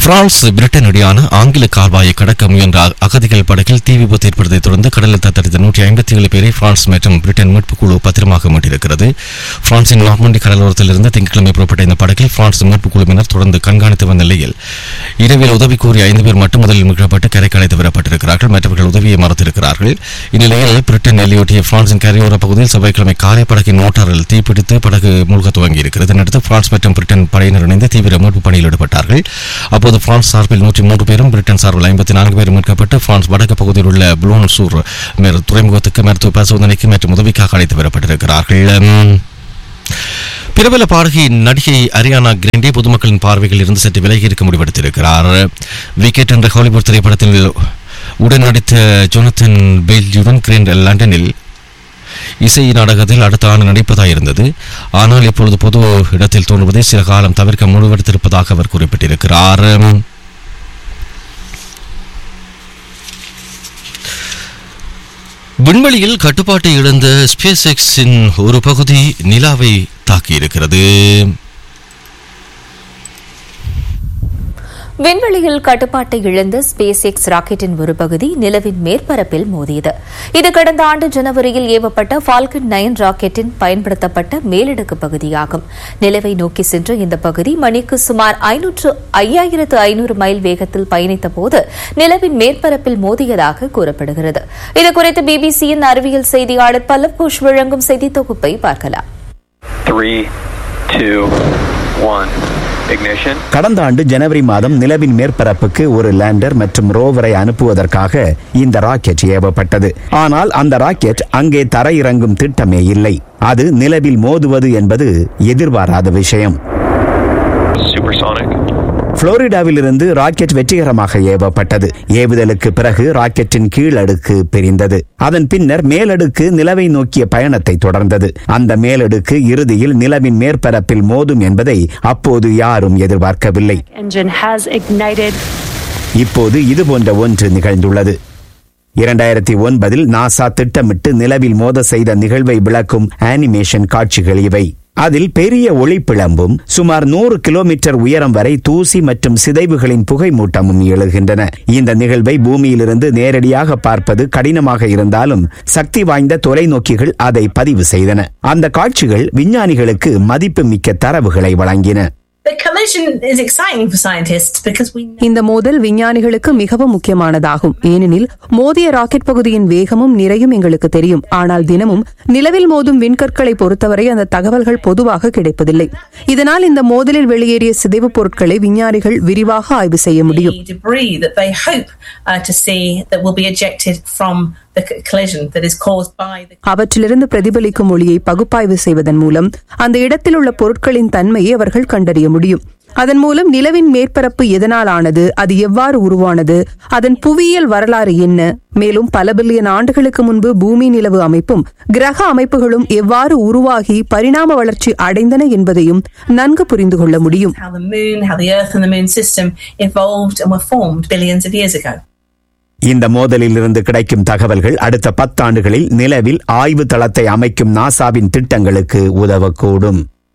பிரான்ஸ் பிரிட்டன் இடையான ஆங்கில கால்வாயை கடக்க முயன்ற அ- அகதிகள் படகில் தீ விபத்து ஏற்பட்டதைத் தொடர்ந்து கடலில் தத்தளித்த நூற்றி ஐம்பத்தி ஏழு பேரை பிரான்ஸ் மற்றும் பிரிட்டன் மீட்புக் குழு பத்திரமாக மீட்டிருக்கிறது பிரான்சின் நார்மண்டி கடலோரத்திலிருந்து திங்கட்கிழமை புறப்பட்ட இந்த படகில் பிரான்ஸ் மீட்புக் குழுவினர் தொடர்ந்து கண்காணித்து வந்த நிலையில் இரவில் உதவி கோரிய ஐந்து பேர் மட்டும் முதலில் மீட்கப்பட்டு கரைக்கு அழைத்து வரப்பட்டிருக்கிறார்கள் மற்றவர்கள் உதவியை மறுத்திருக்கிறார்கள் இந்நிலையில் பிரிட்டன் எல்லையொட்டிய பிரான்சின் கரையோர பகுதியில் செவ்வாய்க்கிழமை காலை படகின் மோட்டாரில் தீப்பிடித்து படகு மூழ்க துவங்கியிருக்கிறது இதனையடுத்து பிரான்ஸ் மற்றும் பிரிட்டன் படையினர் இணைந்து தீவிர மீட்பு பணியில் ஈடுபட்டார்கள் அப்போது பிரான்ஸ் சார்பில் நூற்றி மூன்று பேரும் பிரிட்டன் சார்பில் ஐம்பத்தி நான்கு பேரும் மீட்கப்பட்டு பிரான்ஸ் வடக்கு பகுதியில் உள்ள புளோன் சூர் மேற் துறைமுகத்துக்கு மருத்துவ பரிசோதனைக்கு மற்றும் உதவிக்காக அழைத்து வரப்பட்டிருக்கிறார்கள் உம், பிரபல பாடகி நடிகை அரியானா கிரண்டே பொதுமக்களின் பார்வையில் இருந்து சற்று விலகி இருக்க முடிவெடுத்திருக்கிறார் விக்கெட் என்ற ஹாலிவுட் திரைப்படத்தில் உடன் நடித்த ஜொனத்தன் பெயில்ஜுடன் கிரேண்ட் லண்டனில் இசை நாடகத்தில் அடுத்த ஆண்டு நடிப்பதாக இருந்தது ஆனால் இப்பொழுது பொது இடத்தில் தோன்றுவதை சில காலம் தவிர்க்க முடிவெடுத்திருப்பதாக அவர் குறிப்பிட்டிருக்கிறார் விண்வெளியில் கட்டுப்பாட்டை இழந்த ஸ்பேஸ் எக்ஸின் ஒரு பகுதி நிலாவை தாக்கியிருக்கிறது விண்வெளியில் கட்டுப்பாட்டை இழந்த ஸ்பேஸ் எக்ஸ் ராக்கெட்டின் ஒரு பகுதி நிலவின் மேற்பரப்பில் மோதியது இது கடந்த ஆண்டு ஜனவரியில் ஏவப்பட்ட ஃபால்கன் நயன் ராக்கெட்டின் பயன்படுத்தப்பட்ட மேலடுக்கு பகுதியாகும் நிலவை நோக்கி சென்ற இந்த பகுதி மணிக்கு சுமார் ஐநூற்று ஐயாயிரத்து ஐநூறு மைல் வேகத்தில் பயணித்த போது நிலவின் மேற்பரப்பில் மோதியதாக கூறப்படுகிறது இதுகுறித்து பிபிசியின் அறிவியல் செய்தியாளர் பல்லவ் கோஷ் வழங்கும் செய்தி தொகுப்பை பார்க்கலாம் Three, two, one. Ignition. கடந்த ஆண்டு ஜனவரி மாதம் நிலவின் மேற்பரப்புக்கு ஒரு லேண்டர் மற்றும் ரோவரை அனுப்புவதற்காக இந்த ராக்கெட் ஏவப்பட்டது ஆனால் அந்த ராக்கெட் அங்கே தரையிறங்கும் திட்டமே இல்லை அது நிலவில் மோதுவது என்பது எதிர்பாராத விஷயம் Supersonic. புளோரிடாவிலிருந்து ராக்கெட் வெற்றிகரமாக ஏவப்பட்டது ஏவுதலுக்கு பிறகு ராக்கெட்டின் கீழடுக்கு பிரிந்தது அதன் பின்னர் மேலடுக்கு நிலவை நோக்கிய பயணத்தை தொடர்ந்தது அந்த மேலடுக்கு இறுதியில் நிலவின் மேற்பரப்பில் மோதும் என்பதை அப்போது யாரும் எதிர்பார்க்கவில்லை engine has ignited. இப்போது இது போன்ற ஒன்று நிகழ்ந்துள்ளது இரண்டாயிரத்தி ஒன்பதில் நாசா திட்டமிட்டு நிலவில் மோத செய்த நிகழ்வை விளக்கும் அனிமேஷன் காட்சிகள் இவை அதில் பெரிய ஒளிப்பிழம்பும் சுமார் நூறு கிலோமீட்டர் உயரம் வரை தூசி மற்றும் சிதைவுகளின் புகைமூட்டமும் எழுகின்றன இந்த நிகழ்வை பூமியிலிருந்து நேரடியாக பார்ப்பது கடினமாக இருந்தாலும் சக்தி வாய்ந்த தொலைநோக்கிகள் அதை பதிவு செய்தன அந்த காட்சிகள் விஞ்ஞானிகளுக்கு மதிப்புமிக்க தரவுகளை வழங்கின The collision is exciting for scientists because we இந்த மோதல் விஞ்ஞானிகளுக்கு மிகவும் முக்கியமானதாகும் ஏனெனில் மோதிய ராக்கெட் பகுதியின் வேகமும் நிறையும் எங்களுக்கு தெரியும் ஆனால் தினமும் நிலவில் மோதும் விண்கற்களை பொறுத்தவரை அந்த தகவல்கள் பொதுவாக கிடைப்பதில்லை இதனால் இந்த மோதலில் வெளியேறிய சிதைவுப் பொருட்களை விஞ்ஞானிகள் விரிவாக ஆய்வு செய்ய முடியும் debris that they hope uh, to see that will be ejected from the c- collision that is caused by the அவற்றிலிருந்து பிரதிபலிக்கும் ஒளியை பகுப்பாய்வு செய்வதன் மூலம் அந்த இடத்தில் உள்ள பொருட்களின் தன்மையை அவர்கள் கண்டறிய முடியும் அதன் மூலம் நிலவின் மேற்பரப்பு எதனால் ஆனது அது எவ்வாறு உருவானது அதன் புவியியல் வரலாறு என்ன மேலும் பல பில்லியன் ஆண்டுகளுக்கு முன்பு பூமி நிலவு அமைப்பும் கிரக அமைப்புகளும் எவ்வாறு உருவாகி பரிணாம வளர்ச்சி அடைந்தன என்பதையும் நன்கு புரிந்து கொள்ள முடியும் how the moon, how the earth and the moon system evolved and were formed billions of years ago. இந்த மோதலில் இருந்து கிடைக்கும் தகவல்கள் அடுத்த பத்தாண்டுகளில் நிலவில் ஆய்வு தளத்தை அமைக்கும் நாசாவின் திட்டங்களுக்கு உதவக்கூடும்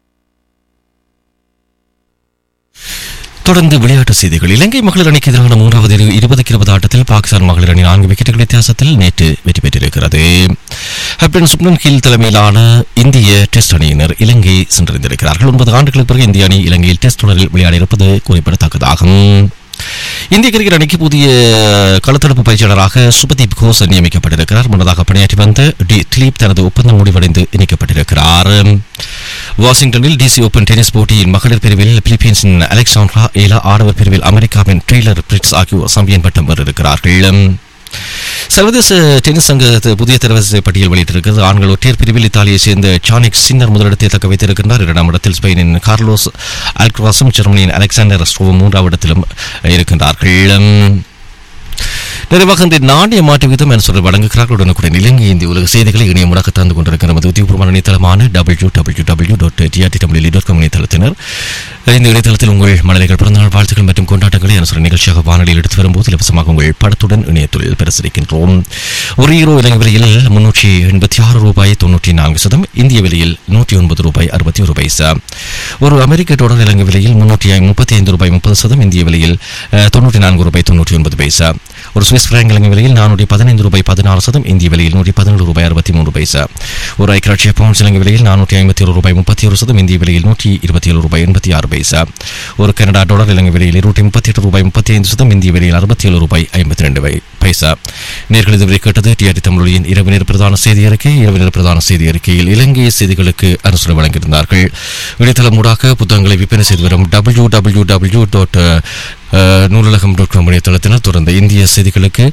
தொடர்ந்து விளையாட்டு செய்திகள் இலங்கை மகளிர் அணிக்கு எதிரான மூன்றாவது இரு- இருபதுக்கு இருபது ஆட்டத்தில் பாகிஸ்தான் மகளிர் அணி நான்கு விக்கெட்டுகள் வித்தியாசத்தில் நேற்று வெற்றி பெற்றிருக்கிறது கேப்டன் சுப்மன் கில் தலைமையிலான இந்திய டெஸ்ட் அணியினர் இலங்கை சென்றிருந்திருக்கிறார்கள் ஒன்பது ஆண்டுகளுக்கு பிறகு இந்திய அணி இலங்கையில் டெஸ்ட் தொடரில் விளையாடி இருப்பது குறிப்பிடத்தக்கதாகும் இந்திய கிரிக்கெட் அணிக்கு புதிய களத்தடுப்பு பயிற்சியாளராக சுபதீப் கோஸ் நியமிக்கப்பட்டிருக்கிறார் முன்னதாக பணியாற்றி வந்த டி திலீப் தனது ஒப்பந்தம் முடிவடைந்து இணைக்கப்பட்டிருக்கிறார் வாஷிங்டனில் டிசி ஓபன் டென்னிஸ் போட்டியின் மகளிர் பிரிவில் பிலிப்பீன்ஸின் அலெக்சாண்ட்ரா ஏலா ஆடவர் பிரிவில் அமெரிக்காவின் ட்ரெய்லர் பிரிட்ஸ் ஆகியோர் சாம்பியன் பட்டம் வென்றிருக்கிறார்கள் சர்வதேச டென்னிஸ் சங்க புதிய தரவரிசை பட்டியல் வெளியிட்டிருக்கிறது ஆண்கள் ஒற்றையர் பிரிவில் இத்தாலியை சேர்ந்த சானிக் சின்னர் முதலிடத்தை தக்க வைத்திருக்கின்றார் இரண்டாம் இடத்தில் ஸ்பெயினின் கார்லோஸ் அல்க்ராஸும் ஜெர்மனியின் அலெக்சாண்டர் ஸ்டோவும் மூன்றாம் இடத்திலும் இருக்கின்றார்கள் நிறைவாக இந்த நாணய மாற்று விதம் என சொல்ல வழங்குகிறார்கள் உடனுக்குடன் இலங்கை இந்திய உலக செய்திகளை இணைய முடக்க தந்து கொண்டிருக்கிற நமது உத்தியபூர்வமான இணையதளமான W W W dot TRT Tamil dot com இணையதளத்தினர் இந்த இணையதளத்தில் உங்கள் மலர்கள் பிறந்தநாள் வாழ்த்துக்கள் மற்றும் கொண்டாட்டங்களை அனுசர நிகழ்ச்சியாக வானொலியில் எடுத்து வரும்போது இலவசமாக உங்கள் படத்துடன் இணையத்தில் பிரசரிக்கின்றோம் ஒரு ஈரோ இலங்கை விலையில் முன்னூற்றி எண்பத்தி ஆறு ரூபாய் தொண்ணூற்றி நான்கு சதம் இந்திய விலையில் நூற்றி ஒன்பது ரூபாய் அறுபத்தி ஒரு பைசா ஒரு அமெரிக்க டாலர் இலங்கை விலையில் முன்னூற்றி முப்பத்தி ஐந்து ரூபாய் முப்பது சதம் இந்திய விலையில் அஹ், தொண்ணூற்றி நான்கு ரூபாய் தொண்ணூற்றி ஒன்பது பைசா ஒரு சுவிஸ் பிராங்க் இலங்கை விலையில் நானூற்றி பதினைந்து ரூபாய் பதினாறு சதம் இந்திய விலையில் நூற்றி பதினேழு ரூபாய் அறுபத்தி மூன்று பைசா ஒரு ஐக்கிய பவுண்ட்ஸ் இலங்கை விலையில் நானூற்றி ஐம்பத்தி ஒரு ரூபாய் முப்பத்தி ஒரு சதம் இந்திய விலையில் நூற்றி இருபத்தி ஏழு ரூபாய் எண்பத்தி ஆறு பைசா ஒரு கனடா டாலர் இலங்கை விலையில் இருநூற்றி முப்பத்தி எட்டு ரூபாய் முப்பத்தி ஐந்து சதம் இந்திய விலையில் அறுபத்தி ஏழு ரூபாய் ஐம்பத்தி ரெண்டு பைசா நேர்கள் இதுவரை கேட்டது டிஆர்டி தமிழொலியின் இரவு நேர பிரதான செய்தி அறிக்கை இரவு நேர பிரதான செய்தி அறிக்கையில் இலங்கை செய்திகளுக்கு அனுசரணை வழங்கியிருந்தார்கள் இணையதளம் ஊடாக புத்தகங்களை விற்பனை செய்து வரும் டபிள்யூ டபிள்யூ டபிள்யூ டாட் நூலகம் டாட் காம் இணையதளத்தினர் தொடர்ந்த இந்திய செய்திகளுக்கு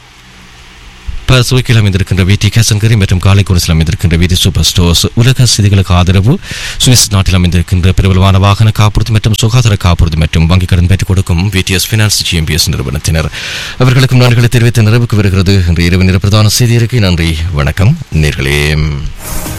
ப சுவைக்கில் அமைந்திருக்கின்ற வீட்டி கேசன்கரி மற்றும் காலைக்குறிசில் அமைந்திருக்கின்ற வீட்டி சூப்பர் ஸ்டோர்ஸ் உலக செய்திகளுக்கு ஆதரவு சுவிஸ் நாட்டில் அமைந்திருக்கின்ற பிரபலமான வாகன காப்புறுதி மற்றும் சுகாதார காப்புறுதி மற்றும் வங்கிக் கடன் பெற்றுக் கொடுக்கும் விடிஎஸ் பினான்ஸ் ஜிஎம்பிஎஸ் நிறுவனத்தினர் அவர்களுக்கும் நன்றிகளை தெரிவித்து நிறைவுக்கு வருகிறது இன்று இரவு நிற பிரதான செய்தி அறிக்கை நன்றி வணக்கம் நேர்களே